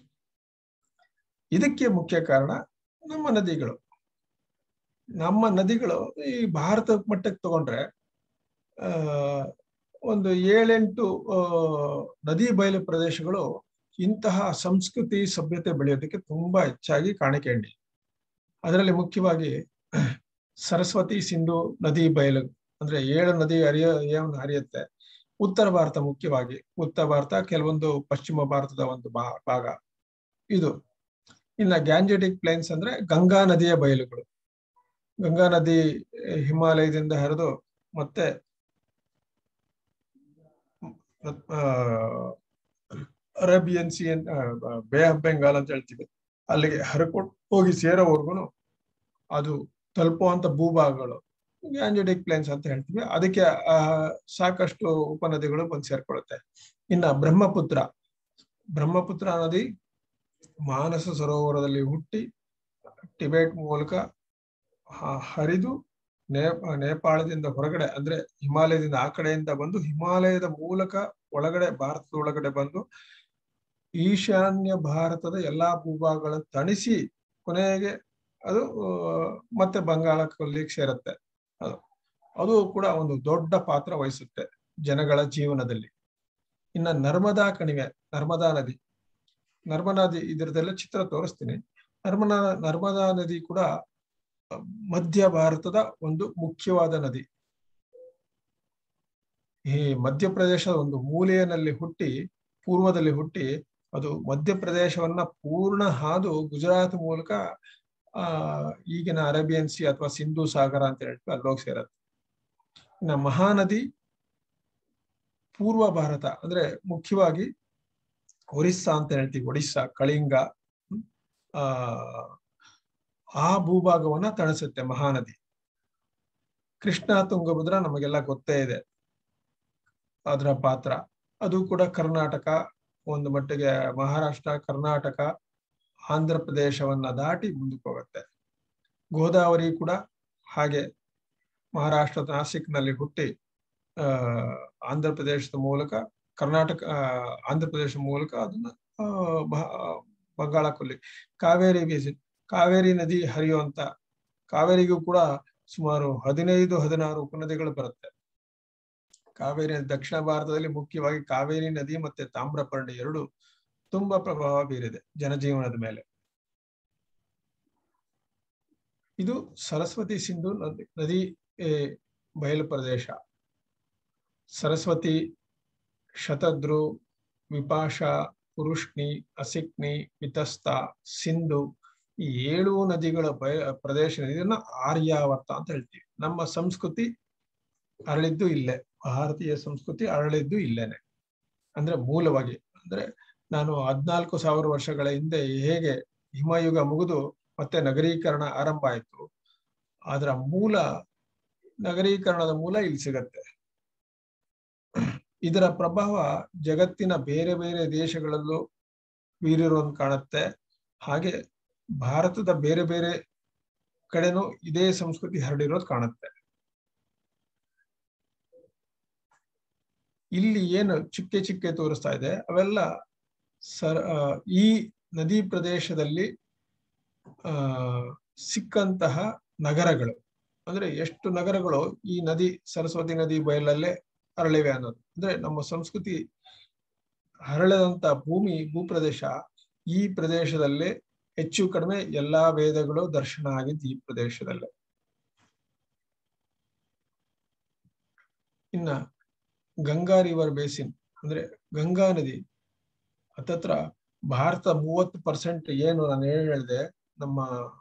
ಇದಕ್ಕೆ ಮುಖ್ಯ ಕಾರಣ ನಮ್ಮ ನದಿಗಳು ನಮ್ಮ ನದಿಗಳು ಈ ಭಾರತ ಮಟ್ಟಕ್ಕೆ ತಗೊಂಡ್ರೆ ಆ ಒಂದು ಏಳೆಂಟು ಆ ನದಿ ಬಯಲು ಪ್ರದೇಶಗಳು ಇಂತಹ ಸಂಸ್ಕೃತಿ ಸಭ್ಯತೆ ಬೆಳೆಯೋದಕ್ಕೆ ತುಂಬಾ ಹೆಚ್ಚಾಗಿ ಕಾಣಿಕೆಂಡಿ ಅದರಲ್ಲಿ ಮುಖ್ಯವಾಗಿ ಸರಸ್ವತಿ ಸಿಂಧು ನದಿ ಬಯಲು ಅಂದ್ರೆ ಏಳು ನದಿ ಹರಿಯ ಏನು ಹರಿಯುತ್ತೆ ಉತ್ತರ ಭಾರತ ಮುಖ್ಯವಾಗಿ ಉತ್ತರ ಭಾರತ ಕೆಲವೊಂದು ಪಶ್ಚಿಮ ಭಾರತದ ಒಂದು ಭಾ- ಭಾಗ ಇದು ಇನ್ನ ಗ್ಯಾಂಜೆಟಿಕ್ ಪ್ಲೇನ್ಸ್ ಅಂದ್ರೆ ಗಂಗಾ ನದಿಯ ಬಯಲುಗಳು ಗಂಗಾ ನದಿ ಹಿಮಾಲಯದಿಂದ ಹರಿದು ಮತ್ತೆ ಆ, Arabian sea bay of Bengal ಅಂತ ಹೇಳ್ತೀವಿ ಅಲ್ಲಿಗೆ ಹರಕೊಂಡು ಹೋಗಿ ಸೇರೋವರೆಗೂ ಅದು ತಲುಪುವಂತ ಭೂಭಾಗಗಳು ಗ್ಯಾಂಜೆಟಿಕ್ ಪ್ಲೇನ್ಸ್ ಅಂತ ಹೇಳ್ತೀವಿ ಅದಕ್ಕೆ ಆ ಸಾಕಷ್ಟು ಉಪನದಿಗಳು ಬಂದು ಸೇರ್ಕೊಳ್ಳುತ್ತೆ ಇನ್ನ ಬ್ರಹ್ಮಪುತ್ರ ಬ್ರಹ್ಮಪುತ್ರ ನದಿ ಮಾನಸ ಸರೋವರದಲ್ಲಿ ಹುಟ್ಟಿ ಟಿಬೆಟ್ ಮೂಲಕ ಹ- ಹರಿದು ನೇ ನೇಪಾಳದಿಂದ ಹೊರಗಡೆ ಅಂದ್ರೆ ಹಿಮಾಲಯದಿಂದ ಆ ಕಡೆಯಿಂದ ಬಂದು ಹಿಮಾಲಯದ ಮೂಲಕ ಒಳಗಡೆ ಭಾರತದ ಒಳಗಡೆ ಬಂದು ಈಶಾನ್ಯ ಭಾರತದ ಎಲ್ಲಾ ಭೂಭಾಗಗಳನ್ನು ತಣಿಸಿ ಕೊನೆಗೆ ಅದು ಮತ್ತೆ ಬಂಗಾಳ ಕೊಲ್ಲಿಗೆ ಸೇರುತ್ತೆ ಅದು ಅದು ಕೂಡ ಒಂದು ದೊಡ್ಡ ಪಾತ್ರ ವಹಿಸುತ್ತೆ ಜನಗಳ ಜೀವನದಲ್ಲಿ ಇನ್ನ ನರ್ಮದಾ ಕಣಿವೆ ನರ್ಮದಾ ನದಿ ನರ್ಮದಾ ನದಿ ಇದರದೆಲ್ಲ ಚಿತ್ರ ತೋರಿಸ್ತೀನಿ ನರ್ಮದಾ ನರ್ಮದಾ ನದಿ ಕೂಡ ಮಧ್ಯ ಭಾರತದ ಒಂದು ಮುಖ್ಯವಾದ ನದಿ ಈ ಮಧ್ಯಪ್ರದೇಶದ ಒಂದು ಮೂಲೆಯಲ್ಲಿ ಹುಟ್ಟಿ ಪೂರ್ವದಲ್ಲಿ ಹುಟ್ಟಿ ಅದು ಮಧ್ಯಪ್ರದೇಶವನ್ನ ಪೂರ್ಣ ಹಾದು ಗುಜರಾತ್ ಮೂಲಕ ಆ ಈಗಿನ ಅರೇಬಿಯನ್ ಸಿ ಅಥವಾ ಸಿಂಧು ಸಾಗರ ಅಂತ ಹೇಳ್ತೀವಿ ಅಲ್ಲೋಗಿ ಸೇರತ್ತೆ ಇನ್ನ ಮಹಾನದಿ ಪೂರ್ವ ಭಾರತ ಅಂದ್ರೆ ಮುಖ್ಯವಾಗಿ ಒರಿಸ್ಸಾ ಅಂತ ಹೇಳ್ತೀವಿ ಒಡಿಸ್ಸಾ ಕಳಿಂಗ ಆ ಆ ಭೂಭಾಗವನ್ನ ತಣಿಸುತ್ತೆ ಮಹಾನದಿ ಕೃಷ್ಣ ತುಂಗಭದ್ರಾ ನಮಗೆಲ್ಲ ಗೊತ್ತೇ ಇದೆ ಅದರ ಪಾತ್ರ ಅದು ಕೂಡ ಕರ್ನಾಟಕ ಒಂದು ಮಟ್ಟಿಗೆ ಮಹಾರಾಷ್ಟ್ರ ಕರ್ನಾಟಕ ಆಂಧ್ರ ಪ್ರದೇಶವನ್ನ ದಾಟಿ ಮುಂದಕ್ಕೆ ಹೋಗುತ್ತೆ ಗೋದಾವರಿ ಕೂಡ ಹಾಗೆ ಮಹಾರಾಷ್ಟ್ರದ ನಾಸಿಕ್ನಲ್ಲಿ ಹುಟ್ಟಿ ಆ ಆಂಧ್ರ ಪ್ರದೇಶದ ಮೂಲಕ ಕರ್ನಾಟಕ ಆಂಧ್ರ ಪ್ರದೇಶ ಮೂಲಕ ಅದನ್ನ ಬಂಗಾಳ ಕೊಲ್ಲಿ ಕಾವೇರಿ ಬೀಸಿ ಕಾವೇರಿ ನದಿ ಹರಿಯುವಂತ ಕಾವೇರಿಗೂ ಕೂಡ ಸುಮಾರು ಹದಿನೈದು ಹದಿನಾರು ಉಪನದಿಗಳು ಬರುತ್ತೆ ಕಾವೇರಿ ದಕ್ಷಿಣ ಭಾರತದಲ್ಲಿ ಮುಖ್ಯವಾಗಿ ಕಾವೇರಿ ನದಿ ಮತ್ತೆ ತಾಮ್ರಪರ್ಣಿ ಎರಡು ತುಂಬಾ ಪ್ರಭಾವ ಬೀರಿದೆ ಜನಜೀವನದ ಮೇಲೆ ಇದು ಸರಸ್ವತಿ ಸಿಂಧು ನದಿ ನದಿ ಬಯಲು ಪ್ರದೇಶ ಸರಸ್ವತಿ ಶತದ್ರು ವಿಪಾಶ ಪುರುಷ್ಣಿ ಅಸಿಕ್ನಿ ಮಿತಸ್ತ ಸಿಂಧು ಈ ಏಳು ನದಿಗಳ ಬಯ ಪ್ರದೇಶ ಇದನ್ನ ಆರ್ಯಾವರ್ತ ಅಂತ ಹೇಳ್ತೀವಿ ನಮ್ಮ ಸಂಸ್ಕೃತಿ ಅರಳಿದ್ದು ಇಲ್ಲೇ ಭಾರತೀಯ ಸಂಸ್ಕೃತಿ ಅರಳಿದ್ದು ಇಲ್ಲೇನೆ ಅಂದ್ರೆ ಮೂಲವಾಗಿ ಅಂದ್ರೆ ನಾನು ಹದ್ನಾಲ್ಕು ಸಾವಿರ ವರ್ಷಗಳ ಹಿಂದೆ ಹೇಗೆ ಹಿಮಯುಗ ಮುಗಿದು ಮತ್ತೆ ನಗರೀಕರಣ ಆರಂಭ ಆಯ್ತು ಅದರ ಮೂಲ ನಗರೀಕರಣದ ಮೂಲ ಇಲ್ಲಿ ಸಿಗತ್ತೆ ಇದರ ಪ್ರಭಾವ ಜಗತ್ತಿನ ಬೇರೆ ಬೇರೆ ದೇಶಗಳಲ್ಲೂ ಬೀರಿರೋದು ಕಾಣುತ್ತೆ ಹಾಗೆ ಭಾರತದ ಬೇರೆ ಬೇರೆ ಕಡೆನೂ ಇದೇ ಸಂಸ್ಕೃತಿ ಹರಡಿರೋದು ಕಾಣುತ್ತೆ ಇಲ್ಲಿ ಏನು ಚಿಕ್ಕೆ ಚಿಕ್ಕೆ ತೋರಿಸ್ತಾ ಇದೆ ಅವೆಲ್ಲ ಸರ್ ಈ ನದಿ ಪ್ರದೇಶದಲ್ಲಿ ಆ ಸಿಕ್ಕಂತಹ ನಗರಗಳು ಅಂದ್ರೆ ಎಷ್ಟು ನಗರಗಳು ಈ ನದಿ ಸರಸ್ವತಿ ನದಿ ಬಯಲಲ್ಲೇ ಹರಳಿವೆ ಅನ್ನೋದು ಅಂದ್ರೆ ನಮ್ಮ ಸಂಸ್ಕೃತಿ ಹರಳದಂತ ಭೂಮಿ ಭೂಪ್ರದೇಶ ಈ ಪ್ರದೇಶದಲ್ಲೇ ಹೆಚ್ಚು ಕಡಿಮೆ ಎಲ್ಲಾ ವೇದಗಳು ದರ್ಶನ ಆಗಿದ್ದು ಈ ಪ್ರದೇಶದಲ್ಲೇ ಇನ್ನ ಗಂಗಾ ರಿವರ್ ಬೇಸಿನ್ ಅಂದ್ರೆ ಗಂಗಾ ನದಿ ಹತ್ತತ್ರ ಭಾರತ ಮೂವತ್ತು ಪರ್ಸೆಂಟ್ ಏನು ನಾನು ಏನ್ ಹೇಳಿದೆ ನಮ್ಮ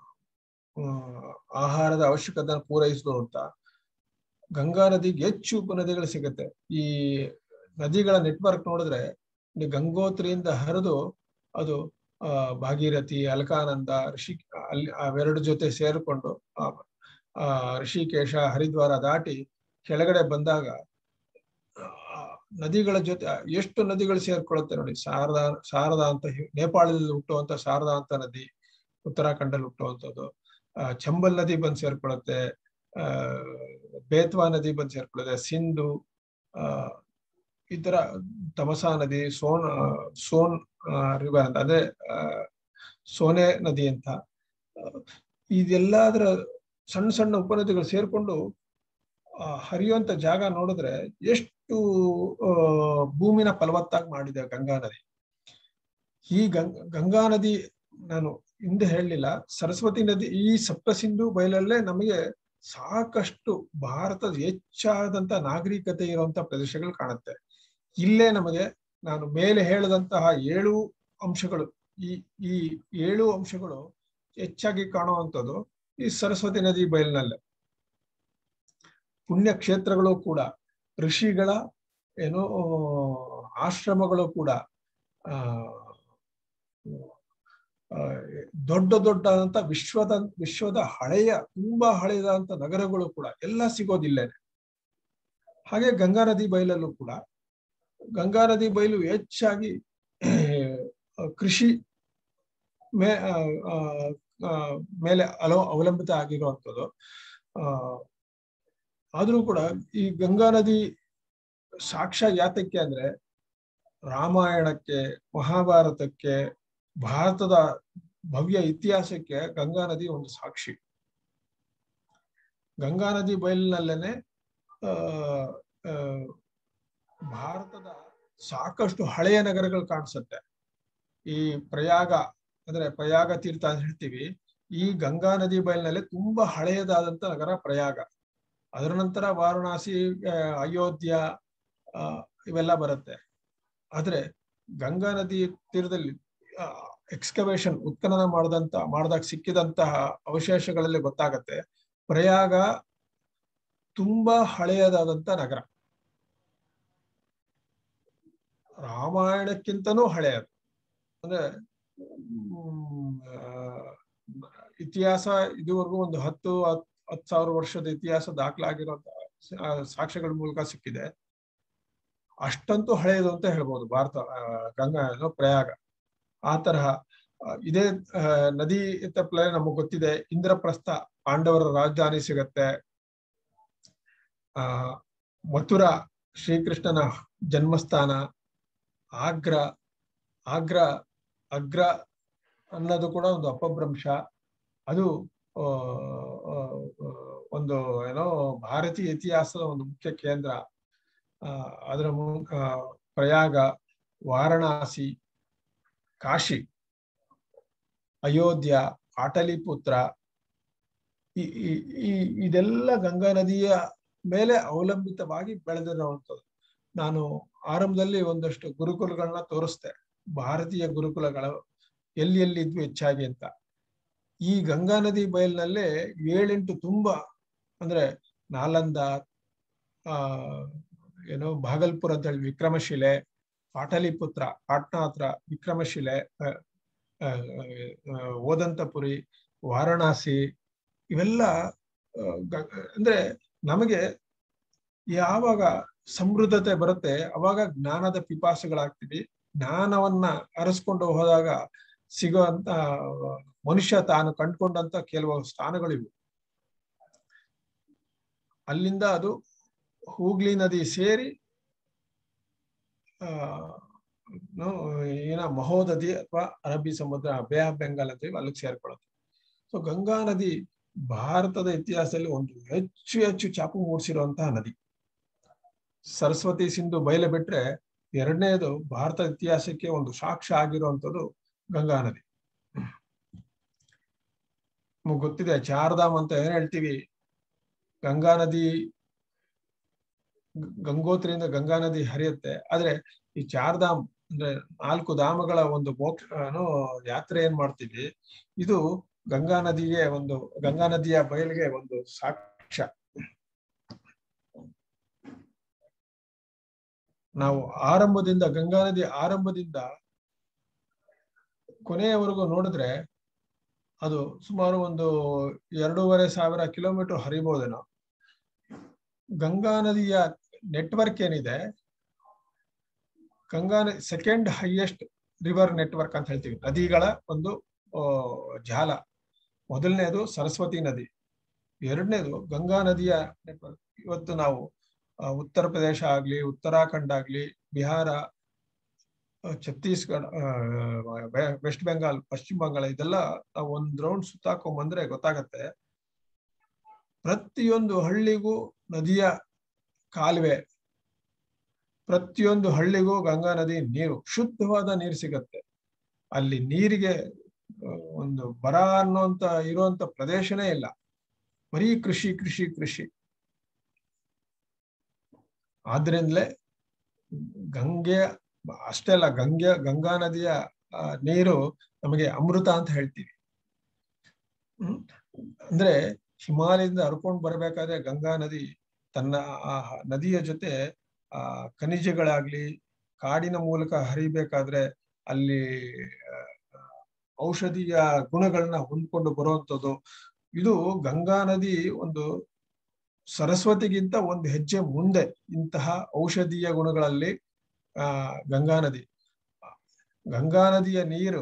ಆಹಾರದ ಅವಶ್ಯಕತೆ ಪೂರೈಸಿದ್ರು ಅಂತ ಗಂಗಾ ನದಿಗೆ ಹೆಚ್ಚು ಉಪನದಿಗಳು ಸಿಗುತ್ತೆ ಈ ನದಿಗಳ ನೆಟ್ವರ್ಕ್ ನೋಡಿದ್ರೆ ಗಂಗೋತ್ರಿಯಿಂದ ಹರಿದು ಅದು ಆ ಭಾಗೀರಥಿ ಅಲ್ಕಾನಂದ ಋಷಿ ಅಲ್ಲಿ ಅವೆರಡು ಜೊತೆ ಸೇರಿಕೊಂಡು ಆ ಋಷಿಕೇಶ ಹರಿದ್ವಾರ ದಾಟಿ ಕೆಳಗಡೆ ಬಂದಾಗ ನದಿಗಳ ಜೊತೆ ಎಷ್ಟು ನದಿಗಳು ಸೇರ್ಕೊಳ್ಳುತ್ತೆ ನೋಡಿ ಶಾರದಾ ಶಾರದಾ ಅಂತ ನೇಪಾಳದಲ್ಲಿ ಹುಟ್ಟುವಂತ ಶಾರದಾ ಅಂತ ನದಿ ಉತ್ತರಾಖಂಡಲ್ಲಿ ಹುಟ್ಟುವಂಥದ್ದು ಆ ಚಂಬಲ್ ನದಿ ಬಂದು ಸೇರ್ಕೊಳ್ಳುತ್ತೆ ಆ ಬೇತ್ವಾ ನದಿ ಬಂದು ಸೇರ್ಕೊಳ್ಳುತ್ತೆ ಸಿಂಧು ಆ ಈ ತರ ತಮಸಾ ನದಿ ಸೋನ್ ಸೋನ್ ರಿವರ್ ಅಂತ ಅದೇ ಸೋನೆ ನದಿ ಅಂತ ಇದೆಲ್ಲದರ ಸಣ್ಣ ಸಣ್ಣ ಉಪನದಿಗಳು ಸೇರ್ಕೊಂಡು ಹರಿಯುವಂತ ಜಾಗ ನೋಡಿದ್ರೆ ಎಷ್ಟು ಭೂಮಿನ ಫಲವತ್ತಾಗಿ ಮಾಡಿದೆ ಗಂಗಾ ನದಿ ಈ ಗಂಗ ಗಂಗಾ ನದಿ ನಾನು ಹಿಂದೆ ಹೇಳಲಿಲ್ಲ ಸರಸ್ವತಿ ನದಿ ಈ ಸಪ್ತ ಸಿಂಧು ಬಯಲಲ್ಲೇ ನಮಗೆ ಸಾಕಷ್ಟು ಭಾರತದ ಹೆಚ್ಚಾದಂತ ನಾಗರಿಕತೆ ಇರುವಂತ ಪ್ರದೇಶಗಳು ಕಾಣುತ್ತೆ ಇಲ್ಲೇ ನಮಗೆ ನಾನು ಮೇಲೆ ಹೇಳಿದಂತಹ ಏಳು ಅಂಶಗಳು ಈ ಈ ಏಳು ಅಂಶಗಳು ಹೆಚ್ಚಾಗಿ ಕಾಣುವಂಥದ್ದು ಈ ಸರಸ್ವತಿ ನದಿ ಬಯಲಿನಲ್ಲೇ ಪುಣ್ಯ ಕ್ಷೇತ್ರಗಳು ಕೂಡ ಋಷಿಗಳ ಏನೋ ಆಶ್ರಮಗಳು ಕೂಡ ಆ ದೊಡ್ಡ ದೊಡ್ಡದಂತ ವಿಶ್ವದ ವಿಶ್ವದ ಹಳೆಯ ತುಂಬಾ ಹಳೆಯದಂತ ನಗರಗಳು ಕೂಡ ಎಲ್ಲ ಸಿಗೋದಿಲ್ಲೇನೆ ಹಾಗೆ ಗಂಗಾ ನದಿ ಬಯಲಲ್ಲೂ ಕೂಡ ಗಂಗಾ ನದಿ ಬಯಲು ಹೆಚ್ಚಾಗಿ ಕೃಷಿ ಮೇ ಮೇಲೆ ಅಲೋ ಅವಲಂಬಿತ ಆಗಿರುವಂಥದ್ದು ಆ ಆದ್ರೂ ಕೂಡ ಈ ಗಂಗಾ ನದಿ ಸಾಕ್ಷ್ಯ ಯಾತಕ್ಕೆ ಅಂದ್ರೆ ರಾಮಾಯಣಕ್ಕೆ ಮಹಾಭಾರತಕ್ಕೆ ಭಾರತದ ಭವ್ಯ ಇತಿಹಾಸಕ್ಕೆ ಗಂಗಾ ನದಿ ಒಂದು ಸಾಕ್ಷಿ ಗಂಗಾ ನದಿ ಬಯಲಿನಲ್ಲೇನೆ ಆ ಆ, ಭಾರತದ ಸಾಕಷ್ಟು ಹಳೆಯ ನಗರಗಳು ಕಾಣಿಸುತ್ತೆ ಈ ಪ್ರಯಾಗ ಅಂದ್ರೆ ಪ್ರಯಾಗ ತೀರ್ಥ ಅಂತ ಹೇಳ್ತೀವಿ ಈ ಗಂಗಾ ನದಿ ಬಯಲಿನಲ್ಲಿ ತುಂಬಾ ಹಳೆಯದಾದಂತ ನಗರ ಪ್ರಯಾಗ ಅದರ ನಂತರ ವಾರಣಾಸಿ ಆ, ಅಯೋಧ್ಯ ಆ, ಇವೆಲ್ಲ ಬರುತ್ತೆ ಆದ್ರೆ ಗಂಗಾ ನದಿ ತೀರದಲ್ಲಿ ಎಕ್ಸ್ಕವೇಷನ್ ಉತ್ಖನನ ಮಾಡದಂತ ಮಾಡಿದಾಗ ಸಿಕ್ಕಿದಂತಹ ಅವಶೇಷಗಳಲ್ಲಿ ಗೊತ್ತಾಗತ್ತೆ ಪ್ರಯಾಗ ತುಂಬಾ ಹಳೆಯದಾದಂತ ನಗರ ರಾಮಾಯಣಕ್ಕಿಂತನೂ ಹಳೆಯದು ಅಂದ್ರೆ ಹ್ಮ್, ಆ, ಇತಿಹಾಸ ಇದುವರೆಗೂ ಒಂದು ಹತ್ತು ಹತ್ ಹತ್ತು ಸಾವಿರ ವರ್ಷದ ಇತಿಹಾಸ ದಾಖಲಾಗಿರುವಂತಹ ಆ, ಸಾಕ್ಷ್ಯಗಳ ಮೂಲಕ ಸಿಕ್ಕಿದೆ ಅಷ್ಟಂತೂ ಹಳೆಯದು ಅಂತ ಹೇಳ್ಬೋದು ಭಾರತ ಆ, ಗಂಗಾ ಏನು ಪ್ರಯಾಗ ಆ ತರಹ ಆ, ಇದೇ ಆ, ನದಿ ತಪ್ಪಲೆ ನಮಗ್ ಗೊತ್ತಿದೆ ಇಂದ್ರಪ್ರಸ್ಥ ಪಾಂಡವರ ರಾಜಧಾನಿ ಸಿಗತ್ತೆ ಆ ಮಥುರಾ ಶ್ರೀಕೃಷ್ಣನ ಜನ್ಮಸ್ಥಾನ ಆಗ್ರ ಆಗ್ರ ಅಗ್ರ ಅನ್ನೋದು ಕೂಡ ಒಂದು ಅಪಭ್ರಂಶ ಅದು ಆ, ಆ, ಆ, ಒಂದು ಏನೋ ಭಾರತೀಯ ಇತಿಹಾಸದ ಒಂದು ಮುಖ್ಯ ಕೇಂದ್ರ ಆ, ಅದರ ಮೂ- ಆ, ಪ್ರಯಾಗ ವಾರಣಾಸಿ ಕಾಶಿ ಅಯೋಧ್ಯ ಪಾಟಲಿಪುತ್ರ ಈ ಈ- ಈ ಇದೆಲ್ಲ ಗಂಗಾ ನದಿಯ ಮೇಲೆ ಅವಲಂಬಿತವಾಗಿ ಬೆಳೆದಿರುವಂಥದ್ದು ನಾನು ಆರಂಭದಲ್ಲಿ ಒಂದಷ್ಟು ಗುರುಕುಲಗಳನ್ನ ತೋರಿಸ್ದೆ ಭಾರತೀಯ ಗುರುಕುಲಗಳು ಎಲ್ಲಿ ಎಲ್ಲಿ ಇದ್ವು ಹೆಚ್ಚಾಗಿ ಅಂತ ಈ ಗಂಗಾ ನದಿ ಬಯಲಿನಲ್ಲೇ ಏಳೆಂಟು ತುಂಬಾ ಅಂದ್ರೆ ನಾಲಂದ ಆ ಏನೋ ಭಾಗಲ್ಪುರ ಅಂತ ಹೇಳಿ ವಿಕ್ರಮಶಿಲೆ ಪಾಟಲಿಪುತ್ರ ಪಾಟ್ನಾ ಹತ್ರ ವಿಕ್ರಮಶಿಲೆ ಆ, ಆ, ಆ, ಓದಂತಪುರಿ ವಾರಣಾಸಿ ಇವೆಲ್ಲ ಆ, ಗ- ಅಂದ್ರೆ ನಮಗೆ ಯಾವಾಗ ಸಮೃದ್ಧತೆ ಬರುತ್ತೆ ಅವಾಗ ಜ್ಞಾನದ ಪಿಪಾಸುಗಳಾಗ್ತೀವಿ ಜ್ಞಾನವನ್ನ ಅರಸ್ಕೊಂಡು ಹೋದಾಗ ಸಿಗುವಂತ ಮನುಷ್ಯ ತಾನು ಕಂಡ್ಕೊಂಡಂತ ಕೆಲವು ಸ್ಥಾನಗಳಿವು ಅಲ್ಲಿಂದ ಅದು ಹೂಗ್ಲಿ ನದಿ ಸೇರಿ ಆ ಏನು, ಏನ ಮಹೋದಧಿ ಅಥವಾ ಅರಬ್ಬಿ ಸಮುದ್ರ ಬೇ ಆಫ್ ಬೆಂಗಾಲ್ ಅಂತೀವಿ ಅಲ್ಲಿಗೆ ಸೇರ್ಕೊಳ್ಳುತ್ತೆ ಸೊ ಗಂಗಾ ನದಿ ಭಾರತದ ಇತಿಹಾಸದಲ್ಲಿ ಒಂದು ಹೆಚ್ಚು ಹೆಚ್ಚು ಚಾಪು ಮೂಡಿಸಿರುವಂತಹ ನದಿ ಸರಸ್ವತಿ ಸಿಂಧು ಬಯಲು ಬಿಟ್ರೆ ಎರಡನೇದು ಭಾರತ ಇತಿಹಾಸಕ್ಕೆ ಒಂದು ಸಾಕ್ಷ್ಯ ಆಗಿರುವಂತದ್ದು ಗಂಗಾ ನದಿ ನಿಮ್ಗ್ ಗೊತ್ತಿದೆ ಚಾರ್ಧಾಮ್ ಅಂತ ಏನ್ ಹೇಳ್ತೀವಿ ಗಂಗಾ ನದಿ ಗ- ಗಂಗೋತ್ರಿಯಿಂದ ಗಂಗಾ ನದಿ ಹರಿಯುತ್ತೆ ಆದ್ರೆ ಈ ಚಾರ್ಧಾಮ್ ಅಂದ್ರೆ ನಾಲ್ಕು ಧಾಮಗಳ ಒಂದು ಮೋಕ್ಷ ಏನು ಯಾತ್ರೆ ಏನ್ ಮಾಡ್ತೀವಿ ಇದು ಗಂಗಾ ನದಿಗೆ ಒಂದು ಗಂಗಾ ನದಿಯ ಬಯಲಿಗೆ ಒಂದು ಸಾಕ್ಷ್ಯ ನಾವು ಆರಂಭದಿಂದ ಗಂಗಾ ನದಿ ಆರಂಭದಿಂದ ಕೊನೆಯವರೆಗೂ ನೋಡಿದ್ರೆ ಅದು ಸುಮಾರು ಒಂದು ಎರಡೂವರೆ ಸಾವಿರ ಕಿಲೋಮೀಟರ್ ಹರಿಬಹುದೇನೋ ಗಂಗಾ ನದಿಯ ನೆಟ್ವರ್ಕ್ ಏನಿದೆ Ganga second highest river network ಅಂತ ಹೇಳ್ತೀವಿ ನದಿಗಳ ಒಂದು ಆ, ಜಾಲ ಮೊದಲನೇದು ಸರಸ್ವತಿ ನದಿ ಎರಡನೇದು ಗಂಗಾ ನದಿಯ ನೆಟ್ವರ್ಕ್ ಇವತ್ತು ನಾವು ಆ, ಉತ್ತರ ಪ್ರದೇಶ ಆಗ್ಲಿ ಉತ್ತರಾಖಂಡ್ ಆಗ್ಲಿ ಬಿಹಾರ ಆ, ಛತ್ತೀಸ್ಗಢ ಆ, ವೆ- ವೆಸ್ಟ್ ಬೆಂಗಾಲ್ ಪಶ್ಚಿಮ ಬಂಗಾಳ ಇದೆಲ್ಲ ನಾವು ಒಂದ್ ರೌಂಡ್ ಸುತ್ತಾಕೊಂಡ್ ಬಂದ್ರೆ ಗೊತ್ತಾಗತ್ತೆ ಪ್ರತಿಯೊಂದು ಹಳ್ಳಿಗೂ ನದಿಯ ಕಾಲುವೆ ಪ್ರತಿಯೊಂದು ಹಳ್ಳಿಗೂ ಗಂಗಾ ನದಿ ನೀರು ಶುದ್ಧವಾದ ನೀರು ಸಿಗತ್ತೆ ಅಲ್ಲಿ ನೀರಿಗೆ ಆ, ಒಂದು ಬರ ಅನ್ನೋಂತ ಇರುವಂತ ಪ್ರದೇಶನೇ ಇಲ್ಲ ಬರೀ ಕೃಷಿ ಕೃಷಿ ಕೃಷಿ ಆದ್ರಿಂದಲೇ ಗಂಗೆ ಅಷ್ಟೇ ಅಲ್ಲ ಗಂಗೆ ಗಂಗಾ ನದಿಯ ಆ, ನೀರು ನಮಗೆ ಅಮೃತ ಅಂತ ಹೇಳ್ತೀವಿ ಹ್ಮ್ ಅಂದ್ರೆ ಹಿಮಾಲಯದಿಂದ ಹರ್ಕೊಂಡು ಬರ್ಬೇಕಾದ್ರೆ ಗಂಗಾ ನದಿ ತನ್ನ ಆ ನದಿಯ ಜೊತೆ ಆ ಖನಿಜಗಳಾಗ್ಲಿ ಕಾಡಿನ ಮೂಲಕ ಹರಿಬೇಕಾದ್ರೆ ಅಲ್ಲಿ ಆ, ಔಷಧಿಯ ಗುಣಗಳನ್ನ ಹೊಂದ್ಕೊಂಡು ಬರುವಂತದ್ದು ಇದು ಗಂಗಾ ನದಿ ಒಂದು ಸರಸ್ವತಿಗಿಂತ ಒಂದು ಹೆಜ್ಜೆ ಮುಂದೆ ಇಂತಹ ಔಷಧೀಯ ಗುಣಗಳಲ್ಲಿ ಆ ಗಂಗಾ ನದಿ ಗಂಗಾ ನದಿಯ ನೀರು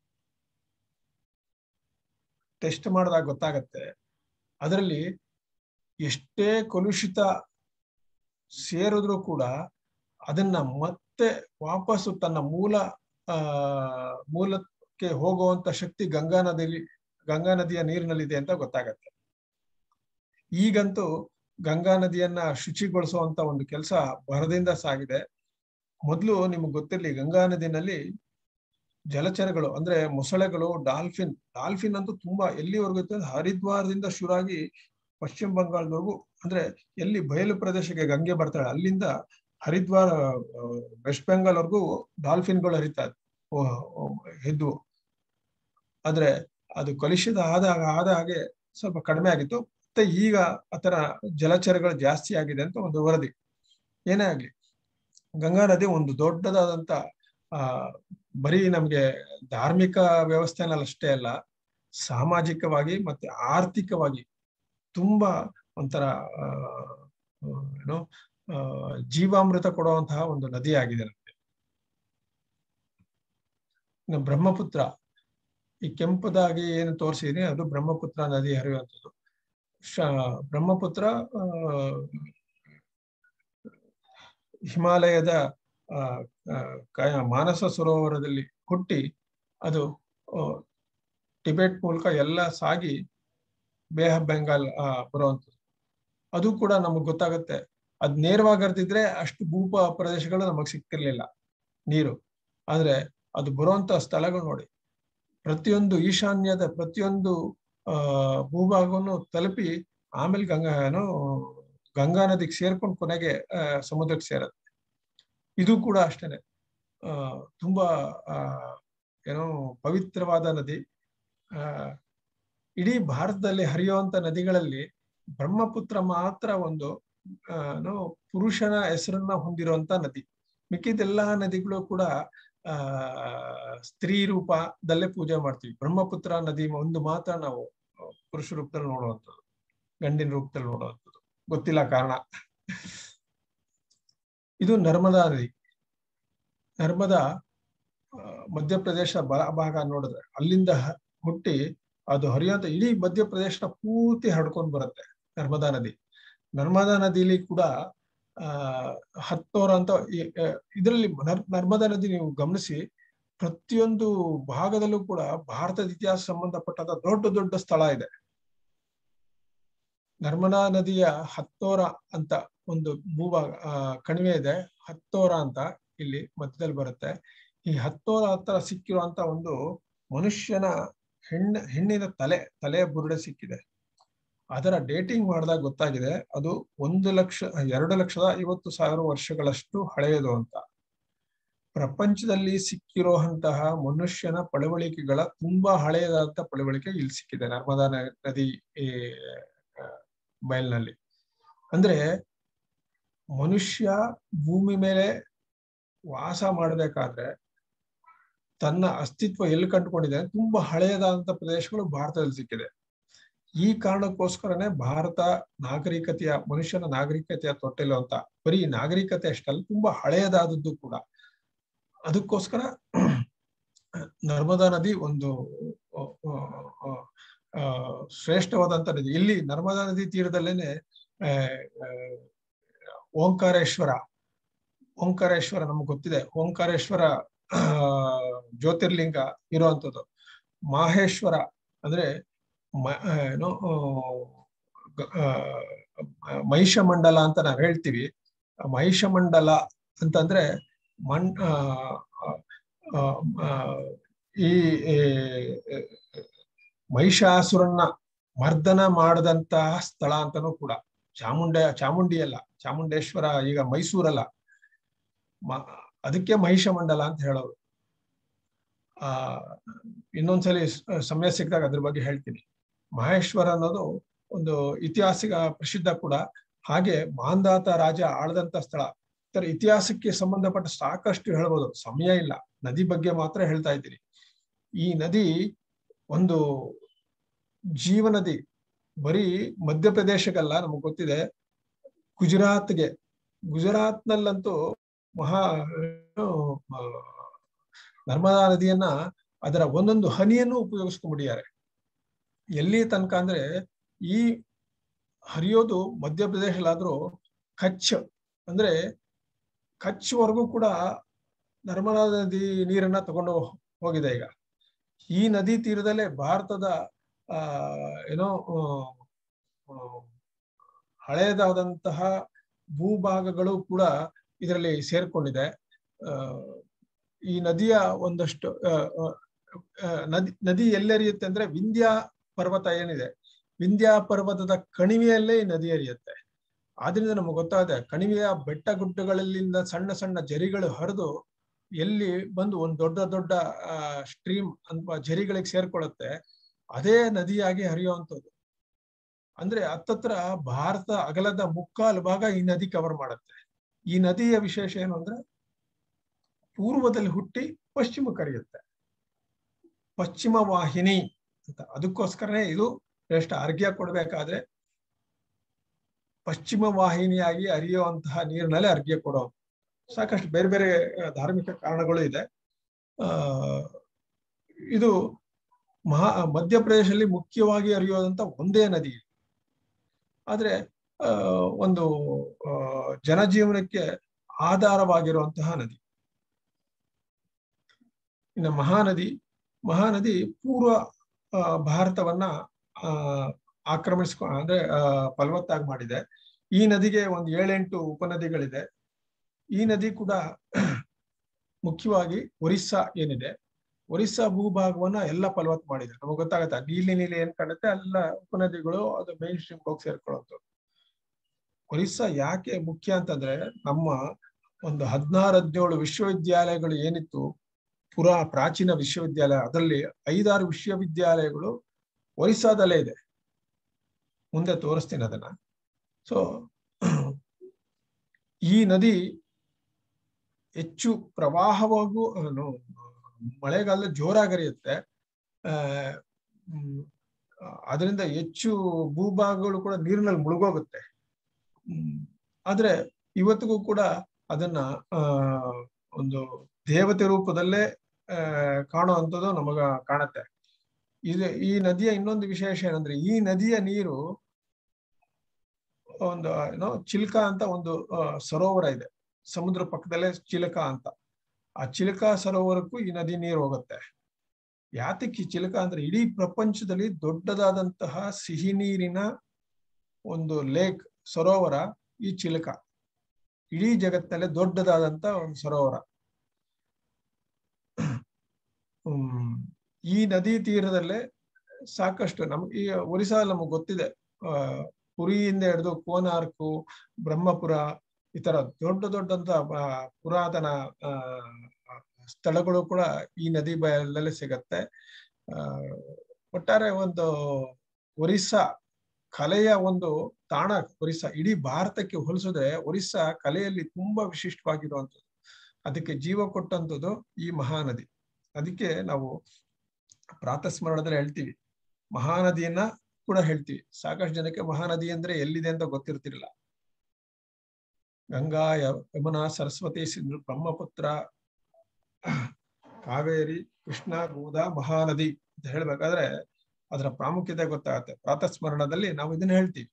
ಟೆಸ್ಟ್ ಮಾಡಿದಾಗ ಗೊತ್ತಾಗತ್ತೆ ಅದರಲ್ಲಿ ಎಷ್ಟೇ ಕಲುಷಿತ ಸೇರಿದ್ರು ಕೂಡ ಅದನ್ನ ಮತ್ತೆ ವಾಪಸ್ಸು ತನ್ನ ಮೂಲ ಆ ಮೂಲ ಸಮುದ್ರಕ್ಕೆ ಹೋಗುವಂತ ಶಕ್ತಿ ಗಂಗಾ ನದಿಯಲ್ಲಿ ಗಂಗಾ ನದಿಯ ನೀರಿನಲ್ಲಿದೆ ಅಂತ ಗೊತ್ತಾಗತ್ತೆ ಈಗಂತೂ ಗಂಗಾ ನದಿಯನ್ನ ಶುಚಿಗೊಳಿಸುವಂತ ಒಂದು ಕೆಲಸ ಭರದಿಂದ ಸಾಗಿದೆ ಮೊದಲು ನಿಮ್ಗೆ ಗೊತ್ತಿರ್ಲಿ ಗಂಗಾ ನದಿನಲ್ಲಿ ಜಲಚರಗಳು ಅಂದ್ರೆ ಮೊಸಳೆಗಳು ಡಾಲ್ಫಿನ್ ಡಾಲ್ಫಿನ್ ಅಂತೂ ತುಂಬಾ ಎಲ್ಲಿವರೆಗೂ ಇತ್ತು ಅಂದ್ರೆ ಹರಿದ್ವಾರದಿಂದ ಶುರುವಾಗಿ ಪಶ್ಚಿಮ ಬಂಗಾಳದವರೆಗೂ ಅಂದ್ರೆ ಎಲ್ಲಿ ಬಯಲು ಪ್ರದೇಶಕ್ಕೆ ಗಂಗೆ ಬರ್ತಾಳೆ ಅಲ್ಲಿಂದ ಹರಿದ್ವಾರ ವೆಸ್ಟ್ ಬೆಂಗಾಲ್ ವರ್ಗೂ ಡಾಲ್ಫಿನ್ಗಳು ಹರಿತಾ ಎದ್ದು ಆದ್ರೆ ಅದು ಕಲುಷಿತ ಆದ ಆದ ಹಾಗೆ ಸ್ವಲ್ಪ ಕಡಿಮೆ ಆಗಿತ್ತು ಮತ್ತೆ ಈಗ ಆತರ ಜಲಚರಗಳು ಜಾಸ್ತಿ ಆಗಿದೆ ಅಂತ ಒಂದು ವರದಿ ಏನೇ ಆಗ್ಲಿ ಗಂಗಾ ನದಿ ಒಂದು ದೊಡ್ಡದಾದಂತ ಆ ಬರೀ ನಮ್ಗೆ ಧಾರ್ಮಿಕ ವ್ಯವಸ್ಥೆನಲ್ಲಷ್ಟೇ ಅಲ್ಲ ಸಾಮಾಜಿಕವಾಗಿ ಮತ್ತೆ ಆರ್ಥಿಕವಾಗಿ ತುಂಬಾ ಒಂಥರ ಏನೋ ಜೀವಾಮೃತ ಕೊಡುವಂತಹ ಒಂದು ನದಿ ಆಗಿದೆ ನಮಗೆ ಇನ್ನು ಬ್ರಹ್ಮಪುತ್ರ ಈ ಕೆಂಪದಾಗಿ ಏನು ತೋರಿಸಿದೀನಿ ಅದು ಬ್ರಹ್ಮಪುತ್ರ ನದಿ ಹರಿಯುವಂಥದ್ದು ಬ್ರಹ್ಮಪುತ್ರ ಹಿಮಾಲಯದ ಮಾನಸ ಸರೋವರದಲ್ಲಿ ಹುಟ್ಟಿ ಅದು ಟಿಬೆಟ್ ಮೂಲಕ ಎಲ್ಲ ಸಾಗಿ ಬೇ ಆಫ್ ಬೆಂಗಾಲ್ ಬರುವಂಥದ್ದು ಅದು ಕೂಡ ನಮಗ್ ಗೊತ್ತಾಗುತ್ತೆ ಅದ್ ನೇರವಾಗಿ ಹರಿದಿದ್ರೆ ಅಷ್ಟು ಭೂಪ ಪ್ರದೇಶಗಳು ನಮಗ್ ಸಿಕ್ತಿರ್ಲಿಲ್ಲ ನೀರು ಆದ್ರೆ ಅದು ಬರುವಂತ ಸ್ಥಳಗಳು ನೋಡಿ ಪ್ರತಿಯೊಂದು ಈಶಾನ್ಯದ ಪ್ರತಿಯೊಂದು ಆ ಭೂಭಾಗವನ್ನು ತಲುಪಿ ಆಮೇಲೆ ಗಂಗಾ ಏನು ಗಂಗಾ ನದಿಗೆ ಸೇರ್ಕೊಂಡು ಕೊನೆಗೆ ಸಮುದ್ರಕ್ಕೆ ಸೇರತ್ತೆ ಇದು ಕೂಡ ಅಷ್ಟೇನೆ ಆ ತುಂಬಾ ಆ ಏನೋ ಪವಿತ್ರವಾದ ನದಿ ಆ ಇಡೀ ಭಾರತದಲ್ಲಿ ಹರಿಯುವಂತ ನದಿಗಳಲ್ಲಿ ಬ್ರಹ್ಮಪುತ್ರ ಮಾತ್ರ ಒಂದು ಏನೋ ಪುರುಷನ ಹೆಸರನ್ನ ಹೊಂದಿರುವಂತ ನದಿ ಮಿಕ್ಕಿದೆಲ್ಲಾ ನದಿಗಳು ಕೂಡ ಆ ಸ್ತ್ರೀ ರೂಪದಲ್ಲೇ ಪೂಜೆ ಮಾಡ್ತೀವಿ ಬ್ರಹ್ಮಪುತ್ರ ನದಿ ಒಂದು ಮಾತ್ರ ನಾವು ಪುರುಷ ರೂಪದಲ್ಲಿ ನೋಡುವಂಥದ್ದು ಗಂಡಿನ ರೂಪದಲ್ಲಿ ನೋಡುವಂಥದ್ದು ಗೊತ್ತಿಲ್ಲ ಕಾರಣ ಇದು ನರ್ಮದಾ ನದಿ ನರ್ಮದಾ ಮಧ್ಯಪ್ರದೇಶ ಬಲ ಭಾಗ ನೋಡಿದ್ರೆ ಅಲ್ಲಿಂದ ಹುಟ್ಟಿ ಅದು ಹರಿಯುವಂತ ಇಡೀ ಮಧ್ಯಪ್ರದೇಶ ಪೂರ್ತಿ ಹರಡ್ಕೊಂಡು ಬರುತ್ತೆ ನರ್ಮದಾ ನದಿ ನರ್ಮದಾ ನದಿಲಿ ಕೂಡ ಆ ಹತ್ತೋರ ಅಂತ ಇದರಲ್ಲಿ ನರ್ಮದಾ ನದಿ ನೀವು ಗಮನಿಸಿ ಪ್ರತಿಯೊಂದು ಭಾಗದಲ್ಲೂ ಕೂಡ ಭಾರತದ ಇತಿಹಾಸ ಸಂಬಂಧಪಟ್ಟದ ದೊಡ್ಡ ದೊಡ್ಡ ಸ್ಥಳ ಇದೆ ನರ್ಮದಾ ನದಿಯ ಹತ್ತೋರ ಅಂತ ಒಂದು ಭೂಭಾಗ ಕಣಿವೆ ಇದೆ ಹತ್ತೋರ ಅಂತ ಇಲ್ಲಿ ಮಧ್ಯದಲ್ಲಿ ಬರುತ್ತೆ ಈ ಹತ್ತೋರ ಹತ್ರ ಸಿಕ್ಕಿರುವಂತ ಒಂದು ಮನುಷ್ಯನ ಹೆಣ್ಣ ಹೆಣ್ಣಿನ ತಲೆ ತಲೆಯ ಬುರುಡೆ ಸಿಕ್ಕಿದೆ ಅದರ ಡೇಟಿಂಗ್ ಮಾಡಿದಾಗ ಗೊತ್ತಾಗಿದೆ ಅದು ಒಂದು ಲಕ್ಷ ಎರಡು ಲಕ್ಷದ ಐವತ್ತು ಸಾವಿರ ವರ್ಷಗಳಷ್ಟು ಹಳೆಯದು ಅಂತ ಪ್ರಪಂಚದಲ್ಲಿ ಸಿಕ್ಕಿರುವಂತಹ ಮನುಷ್ಯನ ಪಳವಳಿಕೆಗಳ ತುಂಬಾ ಹಳೆಯದಾದಂತ ಪಳವಳಿಕೆ ಇಲ್ಲಿ ಸಿಕ್ಕಿದೆ ನರ್ಮದಾ ನದಿ ಬಯಲ್ನಲ್ಲಿ ಅಂದ್ರೆ ಮನುಷ್ಯ ಭೂಮಿ ಮೇಲೆ ವಾಸ ಮಾಡಬೇಕಾದ್ರೆ ತನ್ನ ಅಸ್ತಿತ್ವ ಎಲ್ಲಿ ಕಂಡುಕೊಂಡಿದೆ ತುಂಬಾ ಹಳೆಯದಾದಂತ ಪ್ರದೇಶಗಳು ಭಾರತದಲ್ಲಿ ಸಿಕ್ಕಿದೆ ಈ ಕಾರಣಕ್ಕೋಸ್ಕರನೇ ಭಾರತ ನಾಗರಿಕತೆಯ ಮನುಷ್ಯನ ನಾಗರಿಕತೆಯ ತೊಟ್ಟಿಲು ಅಂತ ಬರೀ ನಾಗರಿಕತೆ ಅಷ್ಟಲ್ಲ ತುಂಬಾ ಹಳೆಯದಾದದ್ದು ಕೂಡ ಅದಕ್ಕೋಸ್ಕರ ನರ್ಮದಾ ನದಿ ಒಂದು ಶ್ರೇಷ್ಠವಾದಂತ ನದಿ ಇಲ್ಲಿ ನರ್ಮದಾ ನದಿ ತೀರದಲ್ಲೇನೆ ಓಂಕಾರೇಶ್ವರ ಓಂಕಾರೇಶ್ವರ ನಮ್ಗೆ ಗೊತ್ತಿದೆ ಓಂಕಾರೇಶ್ವರ ಜ್ಯೋತಿರ್ಲಿಂಗ ಇರುವಂತದ್ದು ಮಾಹೇಶ್ವರ ಅಂದ್ರೆ ಏನು ಮಹಿಷ ಮಂಡಲ ಅಂತ ನಾವ್ ಹೇಳ್ತೀವಿ ಮಹಿಷ ಮಂಡಲ ಅಂತಂದ್ರೆ ಮಣ್ ಈ ಮಹಿಷಾಸುರನ್ನ ಮರ್ದನ ಮಾಡದಂತಹ ಸ್ಥಳ ಅಂತಾನೂ ಕೂಡ ಚಾಮುಂಡ ಚಾಮುಂಡಿ ಅಲ್ಲ ಚಾಮುಂಡೇಶ್ವರ ಈಗ ಮೈಸೂರಲ್ಲ ಅದಕ್ಕೆ ಮಹಿಷ ಮಂಡಲ ಅಂತ ಹೇಳೋದು ಆ ಇನ್ನೊಂದ್ಸಲಿ ಸಮಯ ಸಿಕ್ಕಿದಾಗ ಅದ್ರ ಬಗ್ಗೆ ಹೇಳ್ತೀನಿ ಮಹೇಶ್ವರ ಅನ್ನೋದು ಒಂದು ಇತಿಹಾಸಿಕ ಪ್ರಸಿದ್ಧ ಕೂಡ ಹಾಗೆ ಮಾಂದಾತ ರಾಜ ಆಳದಂತ ಸ್ಥಳ ತರ ಇತಿಹಾಸಕ್ಕೆ ಸಂಬಂಧಪಟ್ಟ ಸಾಕಷ್ಟು ಹೇಳ್ಬೋದು ಸಮಯ ಇಲ್ಲ ನದಿ ಬಗ್ಗೆ ಮಾತ್ರ ಹೇಳ್ತಾ ಇದ್ದೀನಿ ಈ ನದಿ ಒಂದು ಜೀವನದಿ ಬರೀ ಮಧ್ಯಪ್ರದೇಶಕ್ಕಲ್ಲ ನಮಗ್ ಗೊತ್ತಿದೆ ಗುಜರಾತ್ಗೆ ಗುಜರಾತ್ನಲ್ಲಂತೂ ಮಹಾ ನರ್ಮದಾ ನದಿಯನ್ನ ಅದರ ಒಂದೊಂದು ಹನಿಯನ್ನು ಉಪಯೋಗಿಸ್ಕೊಂಡ್ಬಿಟ್ಟಿದ್ದಾರೆ ಎಲ್ಲಿ ತನಕ ಅಂದ್ರೆ ಈ ಹರಿಯೋದು ಮಧ್ಯಪ್ರದೇಶಲ್ಲಾದ್ರೂ ಕಚ್ ಅಂದ್ರೆ ಕಚ್ವರೆಗೂ ಕೂಡ ನರ್ಮದಾ ನದಿ ನೀರನ್ನ ತಗೊಂಡು ಹೋಗಿದೆ ಈಗ ಈ ನದಿ ತೀರದಲ್ಲೇ ಭಾರತದ ಆ ಏನೋ ಹಳೆಯದಾದಂತಹ ಭೂಭಾಗಗಳು ಕೂಡ ಇದರಲ್ಲಿ ಸೇರ್ಕೊಂಡಿದೆ ಆ ಈ ನದಿಯ ಒಂದಷ್ಟು ನದಿ ನದಿ ಎಲ್ಲರಿಯುತ್ತೆ ಅಂದ್ರೆ ವಿಂಧ್ಯ ಪರ್ವತ ಏನಿದೆ ವಿಂಧ್ಯ ಪರ್ವತದ ಕಣಿವೆಯಲ್ಲೇ ಈ ನದಿ ಹರಿಯುತ್ತೆ ಆದ್ರಿಂದ ನಮ್ಗೆ ಗೊತ್ತಾಗುತ್ತೆ ಕಣಿವೆಯ ಬೆಟ್ಟ ಗುಡ್ಡಗಳಲ್ಲಿಂದ ಸಣ್ಣ ಸಣ್ಣ ಜರಿಗಳು ಹರಿದು ಎಲ್ಲಿ ಬಂದು ಒಂದ್ ದೊಡ್ಡ ದೊಡ್ಡ ಸ್ಟ್ರೀಮ್ ಅಥವಾ ಜರಿಗಳಿಗೆ ಸೇರ್ಕೊಳ್ಳುತ್ತೆ ಅದೇ ನದಿಯಾಗಿ ಹರಿಯುವಂಥದ್ದು ಅಂದ್ರೆ ಹತ್ತತ್ರ ಭಾರತ ಅಗಲದ ಮುಕ್ಕಾಲು ಭಾಗ ಈ ನದಿ ಕವರ್ ಮಾಡುತ್ತೆ ಈ ನದಿಯ ವಿಶೇಷ ಏನು ಅಂದ್ರೆ ಪೂರ್ವದಲ್ಲಿ ಹುಟ್ಟಿ ಪಶ್ಚಿಮಕ್ಕೆ ಹರಿಯುತ್ತೆ ಪಶ್ಚಿಮ ವಾಹಿನಿ ಅಂತ ಅದಕ್ಕೋಸ್ಕರನೇ ಇದು ಶ್ರೇಷ್ಠ ಅರ್ಘ್ಯ ಕೊಡ್ಬೇಕಾದ್ರೆ ಪಶ್ಚಿಮ ವಾಹಿನಿಯಾಗಿ ಹರಿಯುವಂತಹ ನೀರಿನಲ್ಲಿ ಅರ್ಘ್ಯ ಕೊಡೋ ಸಾಕಷ್ಟು ಬೇರೆ ಬೇರೆ ಧಾರ್ಮಿಕ ಕಾರಣಗಳು ಇದೆ ಆ ಇದು ಮಹಾ ಮಧ್ಯಪ್ರದೇಶದಲ್ಲಿ ಮುಖ್ಯವಾಗಿ ಹರಿಯೋದಂತ ಒಂದೇ ನದಿ ಆದ್ರೆ ಆ ಒಂದು ಜನಜೀವನಕ್ಕೆ ಆಧಾರವಾಗಿರುವಂತಹ ನದಿ ಇನ್ನು ಮಹಾನದಿ ಮಹಾನದಿ ಪೂರ್ವ ಭಾರತವನ್ನ ಆ ಆಕ್ರಮಿಸ್ಕೊ ಅಂದ್ರೆ ಫಲವತ್ತಾಗಿ ಮಾಡಿದೆ ಈ ನದಿಗೆ ಒಂದು ಏಳೆಂಟು ಉಪನದಿಗಳಿದೆ ಈ ನದಿ ಕೂಡ ಮುಖ್ಯವಾಗಿ ಒರಿಸ್ಸಾ ಏನಿದೆ ಒರಿಸ್ಸಾ ಭೂಭಾಗವನ್ನ ಎಲ್ಲ ಫಲವತ್ ಮಾಡಿದೆ ನಮಗೆ ಗೊತ್ತಾಗತ್ತೆ ನೀಲಿ ನೀಲಿ ಏನ್ ಕಾಣುತ್ತೆ ಎಲ್ಲ ಉಪನದಿಗಳು ಅದು ಮೇನ್ ಸ್ಟ್ರೀಮ್ ಹೋಗಿ ಸೇರ್ಕೊಳ್ಳೋದು ಒರಿಸ್ಸಾ ಯಾಕೆ ಮುಖ್ಯ ಅಂತಂದ್ರೆ ನಮ್ಮ ಒಂದು ಹದಿನಾರು ಹದಿನೇಳು ವಿಶ್ವವಿದ್ಯಾಲಯಗಳು ಏನಿತ್ತು ಪುರಾ ಪ್ರಾಚೀನ ವಿಶ್ವವಿದ್ಯಾಲಯ ಅದರಲ್ಲಿ ಐದಾರು ವಿಶ್ವವಿದ್ಯಾಲಯಗಳು ಒರಿಸ್ಸಾದಲ್ಲೇ ಇದೆ ಮುಂದೆ ತೋರಿಸ್ತೀನಿ ಅದನ್ನ ಸೊ ಈ ನದಿ ಹೆಚ್ಚು ಪ್ರವಾಹವಾಗೂ ಮಳೆಗಾಲದಲ್ಲಿ ಜೋರಾಗಿ ಹರಿಯುತ್ತೆ ಅದರಿಂದ ಹೆಚ್ಚು ಭೂಭಾಗಗಳು ಕೂಡ ನೀರಿನಲ್ಲಿ ಮುಳುಗೋಗುತ್ತೆ ಆದ್ರೆ ಇವತ್ತಿಗೂ ಕೂಡ ಅದನ್ನ ಆ ಒಂದು ದೇವತೆ ರೂಪದಲ್ಲೇ ಅಹ್ ಕಾಣುವಂಥದ್ದು ನಮಗ ಕಾಣತ್ತೆ ಇದು ಈ ನದಿಯ ಇನ್ನೊಂದು ವಿಶೇಷ ಏನಂದ್ರೆ ಈ ನದಿಯ ನೀರು ಒಂದು ಏನೋ ಚಿಲ್ಕ ಅಂತ ಒಂದು ಸರೋವರ ಇದೆ ಸಮುದ್ರ ಪಕ್ಕದಲ್ಲೇ ಚಿಲಕ ಅಂತ ಆ ಚಿಲಕ ಸರೋವರಕ್ಕೂ ಈ ನದಿ ನೀರು ಹೋಗುತ್ತೆ ಯಾತಕ್ಕೆ ಈ ಚಿಲಕ ಅಂದ್ರೆ ಇಡೀ ಪ್ರಪಂಚದಲ್ಲಿ ದೊಡ್ಡದಾದಂತಹ ಸಿಹಿ ನೀರಿನ ಒಂದು ಲೇಕ್ ಸರೋವರ ಈ ಚಿಲಕ ಇಡೀ ಜಗತ್ತಿನಲ್ಲೇ ದೊಡ್ಡದಾದಂತ ಒಂದು ಸರೋವರ ಹ್ಮ್ ಈ ನದಿ ತೀರದಲ್ಲೇ ಸಾಕಷ್ಟು ನಮ್ ಈ ಒರಿಸ್ಸಾ ನಮಗ್ ಗೊತ್ತಿದೆ ಆ ಪುರಿಯಿಂದ ಹಿಡಿದು ಕೋನಾರ್ಕು ಬ್ರಹ್ಮಪುರ ಈ ತರ ದೊಡ್ಡ ದೊಡ್ಡಂತ ಪುರಾತನ ಆ ಸ್ಥಳಗಳು ಕೂಡ ಈ ನದಿ ಬಯಲಲ್ಲೇ ಸಿಗತ್ತೆ ಆ ಒಟ್ಟಾರೆ ಒಂದು ಒರಿಸ್ಸಾ ಕಲೆಯ ಒಂದು ತಾಣ ಒರಿಸ್ಸಾ ಇಡೀ ಭಾರತಕ್ಕೆ ಹೋಲಿಸಿದ್ರೆ ಒರಿಸ್ಸಾ ಕಲೆಯಲ್ಲಿ ತುಂಬಾ ವಿಶಿಷ್ಟವಾಗಿರುವಂಥದ್ದು ಅದಕ್ಕೆ ಜೀವ ಕೊಟ್ಟಂಥದ್ದು ಈ ಮಹಾನದಿ ಅದಕ್ಕೆ ನಾವು ಪ್ರಾತಸ್ಮರಣದಲ್ಲಿ ಹೇಳ್ತೀವಿ ಮಹಾನದಿಯನ್ನ ಕೂಡ ಹೇಳ್ತೀವಿ ಸಾಕಷ್ಟು ಜನಕ್ಕೆ ಮಹಾನದಿ ಅಂದ್ರೆ ಎಲ್ಲಿದೆ ಅಂತ ಗೊತ್ತಿರ್ತಿರ್ಲಿಲ್ಲ ಗಂಗಾ ಯಮುನಾ ಸರಸ್ವತಿ ಸಿಂಧು ಬ್ರಹ್ಮಪುತ್ರ ಕಾವೇರಿ ಕೃಷ್ಣ ಗೋದಾ ಮಹಾನದಿ ಅಂತ ಹೇಳ್ಬೇಕಾದ್ರೆ ಅದರ ಪ್ರಾಮುಖ್ಯತೆ ಗೊತ್ತಾಗತ್ತೆ ಪ್ರಾತಸ್ಮರಣದಲ್ಲಿ ನಾವು ಇದನ್ನ ಹೇಳ್ತೀವಿ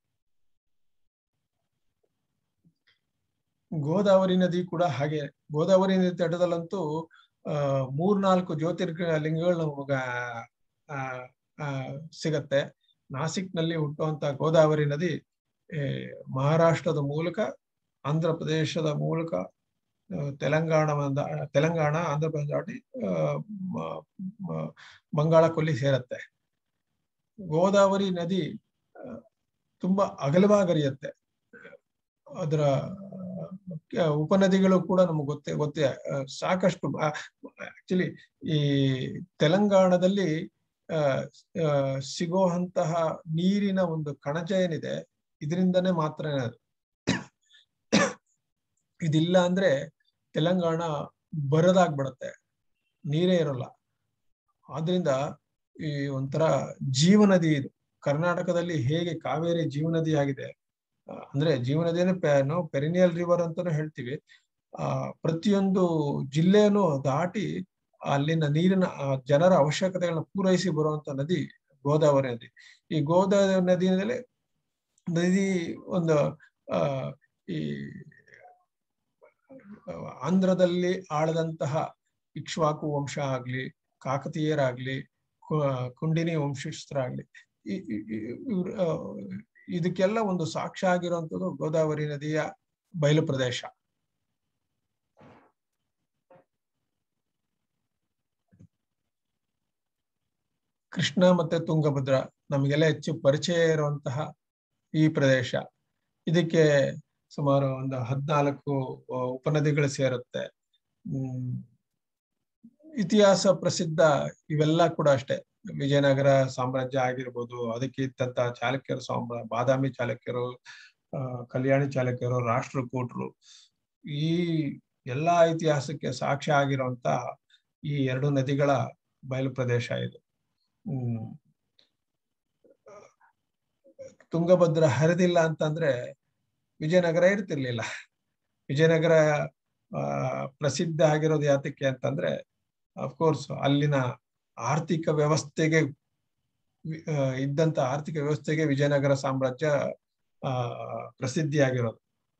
ಗೋದಾವರಿ ನದಿ ಕೂಡ ಹಾಗೆ ಗೋದಾವರಿ ನದಿ ತಟದಲ್ಲಂತೂ ಅಹ್ ಮೂರ್ನಾಲ್ಕು ಜ್ಯೋತಿರ್ಲಿಂಗಗಳು ನಮಗ ಆ ಸಿಗತ್ತೆ ನಾಸಿಕ್ ನಲ್ಲಿ ಹುಟ್ಟುವಂತ ಗೋದಾವರಿ ನದಿ ಮಹಾರಾಷ್ಟ್ರದ ಮೂಲಕ ಆಂಧ್ರ ಪ್ರದೇಶದ ಮೂಲಕ ತೆಲಂಗಾಣ ತೆಲಂಗಾಣ ಆಂಧ್ರ ಪ್ರದೇಶ ದಾಟಿ ಬಂಗಾಳ ಕೊಲ್ಲಿ ಸೇರತ್ತೆ ಗೋದಾವರಿ ನದಿ ತುಂಬಾ ಅಗಲವಾಗಿ ಹರಿಯತ್ತೆ ಅದರ ಉಪನದಿಗಳು ಕೂಡ ನಮ್ಗೆ ಗೊತ್ತೇ ಗೊತ್ತೇ ಸಾಕಷ್ಟು ಆಕ್ಚುಲಿ ಈ ತೆಲಂಗಾಣದಲ್ಲಿ ಅಹ್ ಸಿಗೋಂತಹ ನೀರಿನ ಒಂದು ಕಣಜ ಏನಿದೆ ಇದರಿಂದನೇ ಮಾತ್ರ ಅದು ಇದಿಲ್ಲ ಅಂದ್ರೆ ತೆಲಂಗಾಣ ಬರದಾಗ್ಬಿಡತ್ತೆ ನೀರೇ ಇರಲ್ಲ ಆದ್ರಿಂದ ಈ ಒಂಥರ ಜೀವನದಿ ಇದು ಕರ್ನಾಟಕದಲ್ಲಿ ಹೇಗೆ ಕಾವೇರಿ ಜೀವನದಿ ಆಗಿದೆ ಅಂದ್ರೆ ಜೀವನದಿನೇ ನಾವು ಪೆರಿನಿಯಲ್ ರಿವರ್ ಅಂತಾನು ಹೇಳ್ತೀವಿ ಆ ಪ್ರತಿಯೊಂದು ಜಿಲ್ಲೆಯನ್ನು ದಾಟಿ ಅಲ್ಲಿನ ನೀರಿನ ಜನರ ಅವಶ್ಯಕತೆಗಳನ್ನ ಪೂರೈಸಿ ಬರುವಂತ ನದಿ ಗೋದಾವರಿ ನದಿ ಈ ಗೋದಾವರಿ ನದಿಯಲ್ಲಿ ನದಿ ಒಂದು ಆ ಈ ಆಂಧ್ರದಲ್ಲಿ ಆಳದಂತಹ ಇಕ್ಷ್ವಾಕು ವಂಶ ಆಗ್ಲಿ ಕಾಕತೀಯರಾಗ್ಲಿ ಕುಂಡಿನಿ ವಂಶಸ್ಥರಾಗ್ಲಿ ಇದಕ್ಕೆಲ್ಲ ಒಂದು ಸಾಕ್ಷ್ಯ ಆಗಿರುವಂತದ್ದು ಗೋದಾವರಿ ನದಿಯ ಬಯಲು ಪ್ರದೇಶ ಕೃಷ್ಣ ಮತ್ತೆ ತುಂಗಭದ್ರ ನಮಗೆಲ್ಲ ಹೆಚ್ಚು ಪರಿಚಯ ಇರುವಂತಹ ಈ ಪ್ರದೇಶ ಇದಕ್ಕೆ ಸುಮಾರು ಒಂದು ಹದ್ನಾಲ್ಕು ಉಪನದಿಗಳು ಸೇರುತ್ತೆ ಹ್ಮ್ ಇತಿಹಾಸ ಪ್ರಸಿದ್ಧ ಇವೆಲ್ಲ ಕೂಡ ಅಷ್ಟೇ ವಿಜಯನಗರ ಸಾಮ್ರಾಜ್ಯ ಆಗಿರ್ಬೋದು ಅದಕ್ಕೆ ಇದ್ದಂತ ಚಾಲುಕ್ಯರು ಸಾಮ್ರ ಬಾದಾಮಿ ಚಾಲುಕ್ಯರು ಆ ಕಲ್ಯಾಣಿ ಚಾಲುಕ್ಯರು ರಾಷ್ಟ್ರಕೂಟರು ಈ ಎಲ್ಲಾ ಇತಿಹಾಸಕ್ಕೆ ಸಾಕ್ಷ್ಯ ಆಗಿರುವಂತ ಈ ಎರಡು ನದಿಗಳ ಬಯಲು ಪ್ರದೇಶ ಇದು ಹ್ಮ್ ತುಂಗಭದ್ರ ಹರಿದಿಲ್ಲ ಅಂತಂದ್ರೆ ವಿಜಯನಗರ ಇರ್ತಿರ್ಲಿಲ್ಲ ವಿಜಯನಗರ ಆ ಪ್ರಸಿದ್ಧ ಆಗಿರೋದು ಯಾತಕ್ಕೆ ಅಂತಂದ್ರೆ ಅಫ್ಕೋರ್ಸ್ ಅಲ್ಲಿನ ಆರ್ಥಿಕ ವ್ಯವಸ್ಥೆಗೆ ಇದ್ದಂತ ಆರ್ಥಿಕ ವ್ಯವಸ್ಥೆಗೆ ವಿಜಯನಗರ ಸಾಮ್ರಾಜ್ಯ ಆ ಪ್ರಸಿದ್ಧಿಯಾಗಿರೋದು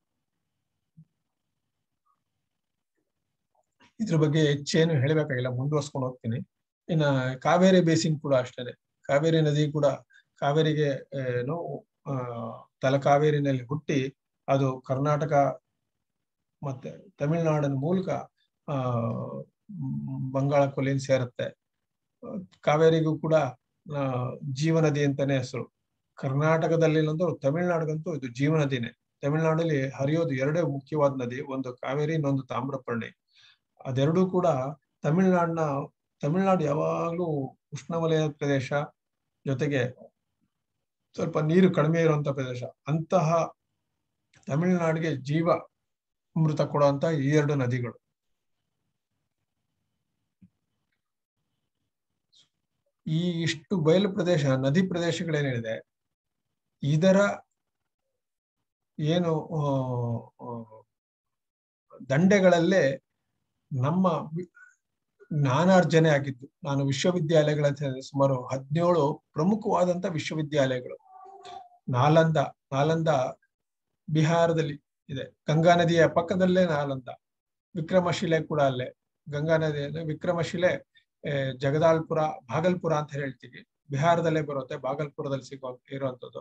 ಇದ್ರ ಬಗ್ಗೆ ಹೆಚ್ಚೇನು ಹೇಳಬೇಕಾಗಿಲ್ಲ ಮುಂದುವರ್ಸ್ಕೊಂಡು ಹೋಗ್ತೀನಿ ಇನ್ನ ಕಾವೇರಿ ಬೇಸಿನ್ ಕೂಡ ಅಷ್ಟೇನೆ ಕಾವೇರಿ ನದಿ ಕೂಡ ಕಾವೇರಿಗೆ ಏನು ಆ ತಲಕಾವೇರಿನಲ್ಲಿ ಹುಟ್ಟಿ ಅದು ಕರ್ನಾಟಕ ಮತ್ತೆ ತಮಿಳುನಾಡಿನ ಮೂಲಕ ಆ ಬಂಗಾಳ ಕೊಲ್ಲಿನ ಸೇರುತ್ತೆ ಕಾವೇರಿಗೂ ಕೂಡ ಜೀವನದಿ ಅಂತಾನೆ ಹೆಸರು ಕರ್ನಾಟಕದಲ್ಲಿ ಒಂದು ತಮಿಳ್ನಾಡಿಗಂತೂ ಇದು ಜೀವನದಿನೇ ತಮಿಳ್ನಾಡಲ್ಲಿ ಹರಿಯೋದು ಎರಡೇ ಮುಖ್ಯವಾದ ನದಿ ಒಂದು ಕಾವೇರಿ ಇನ್ನೊಂದು ತಾಮ್ರಪರ್ಣಿ ಅದೆರಡೂ ಕೂಡ ತಮಿಳ್ನಾಡಿನ ತಮಿಳ್ನಾಡು ಯಾವಾಗ್ಲೂ ಉಷ್ಣವಲಯ ಪ್ರದೇಶ ಜೊತೆಗೆ ಸ್ವಲ್ಪ ನೀರು ಕಡಿಮೆ ಇರುವಂತ ಪ್ರದೇಶ ಅಂತಹ ತಮಿಳುನಾಡಿಗೆ ಜೀವ ಅಮೃತ ಕೊಡುವಂತ ಈ ಎರಡು ನದಿಗಳು ಈ ಇಷ್ಟು ಬಯಲು ಪ್ರದೇಶ ನದಿ ಪ್ರದೇಶಗಳೇನಿದೆ ಇದರ ಏನು ದಂಡೆಗಳಲ್ಲೇ ನಮ್ಮ ಜ್ಞಾನಾರ್ಜನೆ ಆಗಿದ್ದು ನಾನು ವಿಶ್ವವಿದ್ಯಾಲಯಗಳ ಸುಮಾರು ಹದಿನೇಳು ಪ್ರಮುಖವಾದಂತ ವಿಶ್ವವಿದ್ಯಾಲಯಗಳು ನಾಲಂದ ನಾಲಂದ ಬಿಹಾರದಲ್ಲಿ ಇದೆ ಗಂಗಾ ನದಿಯ ಪಕ್ಕದಲ್ಲೇ ನಾಲಂದ ವಿಕ್ರಮಶಿಲೆ ಕೂಡ ಅಲ್ಲೇ ಗಂಗಾ ನದಿ ವಿಕ್ರಮಶಿಲೆ ಜಗದಾಳ್ಪುರ ಭಾಗಲ್ಪುರ ಅಂತ ಹೇಳ್ತೀವಿ ಬಿಹಾರದಲ್ಲೇ ಬರುತ್ತೆ ಭಾಗಲ್ಪುರದಲ್ಲಿ ಸಿಗೋ ಇರುವಂತದ್ದು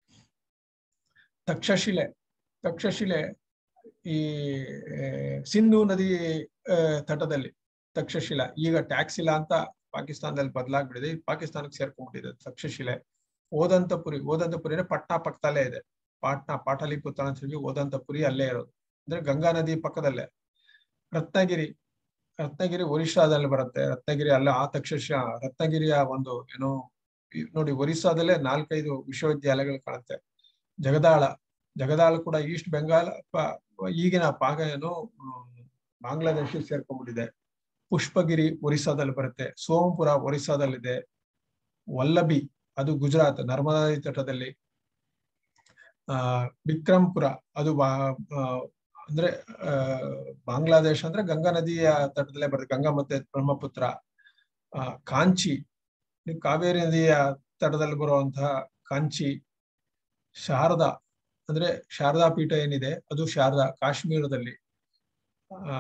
ತಕ್ಷಶಿಲೆ ತಕ್ಷಶಿಲೆ ಈ ಸಿಂಧು ನದಿ ತಟದಲ್ಲಿ ತಕ್ಷಶಿಲಾ ಈಗ ಟ್ಯಾಕ್ಸಿಲಾ ಅಂತ ಪಾಕಿಸ್ತಾನದಲ್ಲಿ ಬದಲಾಗ್ಬಿಟ್ಟಿದೆ ಪಾಕಿಸ್ತಾನಕ್ಕೆ ಸೇರ್ಕೊಂಡ್ಬಿಟ್ಟಿದೆ ತಕ್ಷಶಿಲೆ ಓದಂತಪುರಿ ಓದಂತಪುರಿನೇ ಪಟ್ನಾ ಪಕ್ಕದಲ್ಲೇ ಇದೆ ಪಾಟ್ನಾ ಪಾಟಲಿಪುತ್ರ ಅಂತ ಹೇಳಿ ಓದಂತಪುರಿ ಅಲ್ಲೇ ಇರೋದು ಅಂದ್ರೆ ಗಂಗಾ ನದಿ ಪಕ್ಕದಲ್ಲೇ ರತ್ನಗಿರಿ ರತ್ನಗಿರಿ ಒರಿಸ್ಸಾದಲ್ಲಿ ಬರುತ್ತೆ ರತ್ನಗಿರಿ ಅಲ್ಲ ಆ ತಕ್ಷಶ ರತ್ನಗಿರಿಯ ಒಂದು ಏನು ನೋಡಿ ಒರಿಸ್ಸಾದಲ್ಲೇ ನಾಲ್ಕೈದು ವಿಶ್ವವಿದ್ಯಾಲಯಗಳು ಕಾಣುತ್ತೆ ಜಗದಾಳ ಜಗದಾಳ ಕೂಡ ಈಸ್ಟ್ ಬೆಂಗಾಲ್ ಈಗಿನ ಪಾಗ ಏನು ಬಾಂಗ್ಲಾದೇಶ ಸೇರ್ಕೊಂಡ್ಬಿಟ್ಟಿದೆ ಪುಷ್ಪಗಿರಿ ಒರಿಸ್ಸಾದಲ್ಲಿ ಬರುತ್ತೆ ಸೋಮಪುರ ಒರಿಸ್ಸಾದಲ್ಲಿದೆ ವಲ್ಲಭಿ ಅದು ಗುಜರಾತ್ ನರ್ಮದಾ ನದಿ ತಟದಲ್ಲಿ ಆ ವಿಕ್ರಂಪುರ ಅದು ಬಾ ಅಂದ್ರೆ ಬಾಂಗ್ಲಾದೇಶ ಅಂದ್ರೆ ಗಂಗಾ ನದಿಯ ತಟದಲ್ಲೇ ಬರುತ್ತೆ ಗಂಗಾ ಮತ್ತೆ ಬ್ರಹ್ಮಪುತ್ರ ಆ ಕಾಂಚಿ ಕಾವೇರಿ ನದಿಯ ತಟದಲ್ಲಿ ಬರುವಂತಹ ಕಾಂಚಿ ಶಾರದಾ ಅಂದ್ರೆ ಶಾರದಾ ಪೀಠ ಏನಿದೆ ಅದು ಶಾರದಾ ಕಾಶ್ಮೀರದಲ್ಲಿ ಆ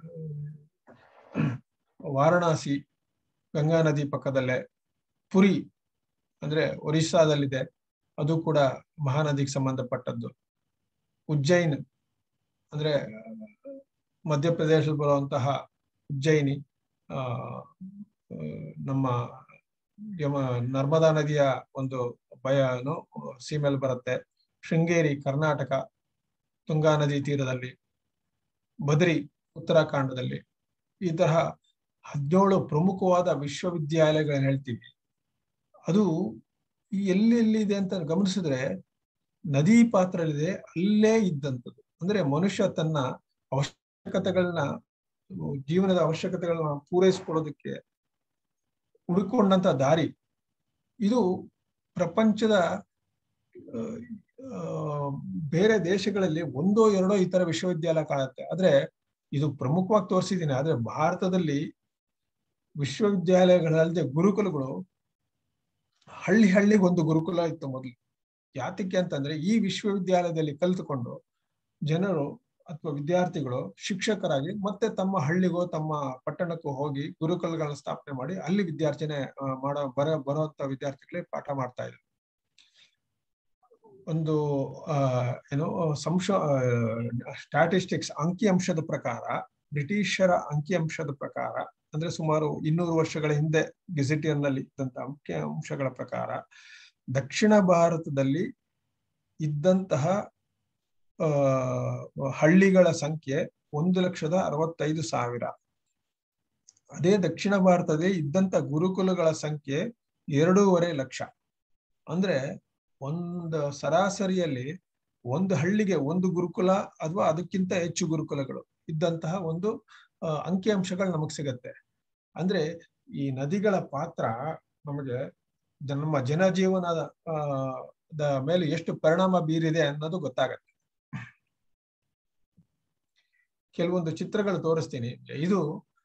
ವಾರಣಾಸಿ ಗಂಗಾ ನದಿ ಪಕ್ಕದಲ್ಲೇ ಪುರಿ ಅಂದ್ರೆ ಒರಿಸ್ಸಾದಲ್ಲಿದೆ ಅದು ಕೂಡ ಮಹಾನದಿಗೆ ಸಂಬಂಧಪಟ್ಟದ್ದು ಉಜ್ಜೈನ್ ಅಂದ್ರೆ ಮಧ್ಯಪ್ರದೇಶದಲ್ಲಿ ಬರುವಂತಹ ಉಜ್ಜಯಿನಿ ಆ ನಮ್ಮ ಯಮ ನರ್ಮದಾ ನದಿಯ ಒಂದು ಭಯನು ಸೀಮೆಯಲ್ಲಿ ಬರುತ್ತೆ ಶೃಂಗೇರಿ ಕರ್ನಾಟಕ ತುಂಗಾ ನದಿ ತೀರದಲ್ಲಿ ಬದ್ರಿ ಉತ್ತರಾಖಂಡದಲ್ಲಿ ಈ ತರಹ ಹದಿನೇಳು ಪ್ರಮುಖವಾದ ವಿಶ್ವವಿದ್ಯಾಲಯಗಳನ್ನ ಹೇಳ್ತೀವಿ ಅದು ಎಲ್ಲಿ ಎಲ್ಲಿದೆ ಅಂತ ಗಮನಿಸಿದ್ರೆ ನದಿ ಪಾತ್ರಲ್ಲಿದೆ ಅಲ್ಲೇ ಇದ್ದಂಥದ್ದು ಅಂದ್ರೆ ಮನುಷ್ಯ ತನ್ನ ಅವಶ್ಯಕತೆಗಳನ್ನ ಜೀವನದ ಅವಶ್ಯಕತೆಗಳನ್ನ ಪೂರೈಸ್ಕೊಳ್ಳೋದಕ್ಕೆ ಹುಡುಕೊಂಡಂತ ದಾರಿ ಇದು ಪ್ರಪಂಚದ ಬೇರೆ ದೇಶಗಳಲ್ಲಿ ಒಂದೋ ಎರಡೋ ಈ ತರ ವಿಶ್ವವಿದ್ಯಾಲಯ ಕಾಣುತ್ತೆ ಆದ್ರೆ ಇದು ಪ್ರಮುಖವಾಗಿ ತೋರಿಸಿದ್ದೀನಿ ಆದ್ರೆ ಭಾರತದಲ್ಲಿ ವಿಶ್ವವಿದ್ಯಾಲಯಗಳಲ್ಲದೆ ಗುರುಕುಲಗಳು ಹಳ್ಳಿ ಹಳ್ಳಿಗೆ ಒಂದು ಗುರುಕುಲ ಇತ್ತು ಮೊದಲು ಯಾತಕ್ಕೆ ಅಂತಂದ್ರೆ ಈ ವಿಶ್ವವಿದ್ಯಾಲಯದಲ್ಲಿ ಕಲಿತುಕೊಂಡು ಜನರು ಅಥವಾ ವಿದ್ಯಾರ್ಥಿಗಳು ಶಿಕ್ಷಕರಾಗಿ ಮತ್ತೆ ತಮ್ಮ ಹಳ್ಳಿಗೋ ತಮ್ಮ ಪಟ್ಟಣಕ್ಕೂ ಹೋಗಿ ಗುರುಕುಲಗಳನ್ನ ಸ್ಥಾಪನೆ ಮಾಡಿ ಅಲ್ಲಿ ವಿದ್ಯಾರ್ಜನೆ ಮಾಡೋ ಬರ ಬರುವಂತ ವಿದ್ಯಾರ್ಥಿಗಳಿಗೆ ಪಾಠ ಮಾಡ್ತಾ ಇದ್ರು ಒಂದು ಆ ಏನು ಸಂಶ ಸ್ಟ್ಯಾಟಿಸ್ಟಿಕ್ಸ್ ಅಂಕಿಅಂಶದ ಪ್ರಕಾರ ಬ್ರಿಟಿಷರ ಅಂಕಿಅಂಶದ ಪ್ರಕಾರ ಅಂದ್ರೆ ಸುಮಾರು ಇನ್ನೂರು ವರ್ಷಗಳ ಹಿಂದೆ ಗೆಜೆಟಿಯರ್ ನಲ್ಲಿ ಇದ್ದಂತ ಅಂಕಿಅಂಶಗಳ ಪ್ರಕಾರ ದಕ್ಷಿಣ ಭಾರತದಲ್ಲಿ ಇದ್ದಂತಹ ಆ ಹಳ್ಳಿಗಳ ಸಂಖ್ಯೆ ಒಂದು ಲಕ್ಷದ ಅರವತ್ತೈದು ಸಾವಿರ ಅದೇ ದಕ್ಷಿಣ ಭಾರತದಲ್ಲಿ ಇದ್ದಂತ ಗುರುಕುಲಗಳ ಸಂಖ್ಯೆ ಎರಡೂವರೆ ಲಕ್ಷ ಅಂದ್ರೆ ಒಂದು ಸರಾಸರಿಯಲ್ಲಿ ಒಂದು ಹಳ್ಳಿಗೆ ಒಂದು ಗುರುಕುಲ ಅಥವಾ ಅದಕ್ಕಿಂತ ಹೆಚ್ಚು ಗುರುಕುಲಗಳು ಇದ್ದಂತಹ ಒಂದು ಅಂಕಿಅಂಶಗಳು ನಮಗ್ ಸಿಗತ್ತೆ ಅಂದ್ರೆ ಈ ನದಿಗಳ ಪಾತ್ರ ನಮಗೆ ನಮ್ಮ ಜನಜೀವನದ ದ ಮೇಲೆ ಎಷ್ಟು ಪರಿಣಾಮ ಬೀರಿದೆ ಅನ್ನೋದು ಗೊತ್ತಾಗತ್ತೆ ಕೆಲವೊಂದು ಚಿತ್ರಗಳು ತೋರಿಸ್ತೀನಿ ಇದು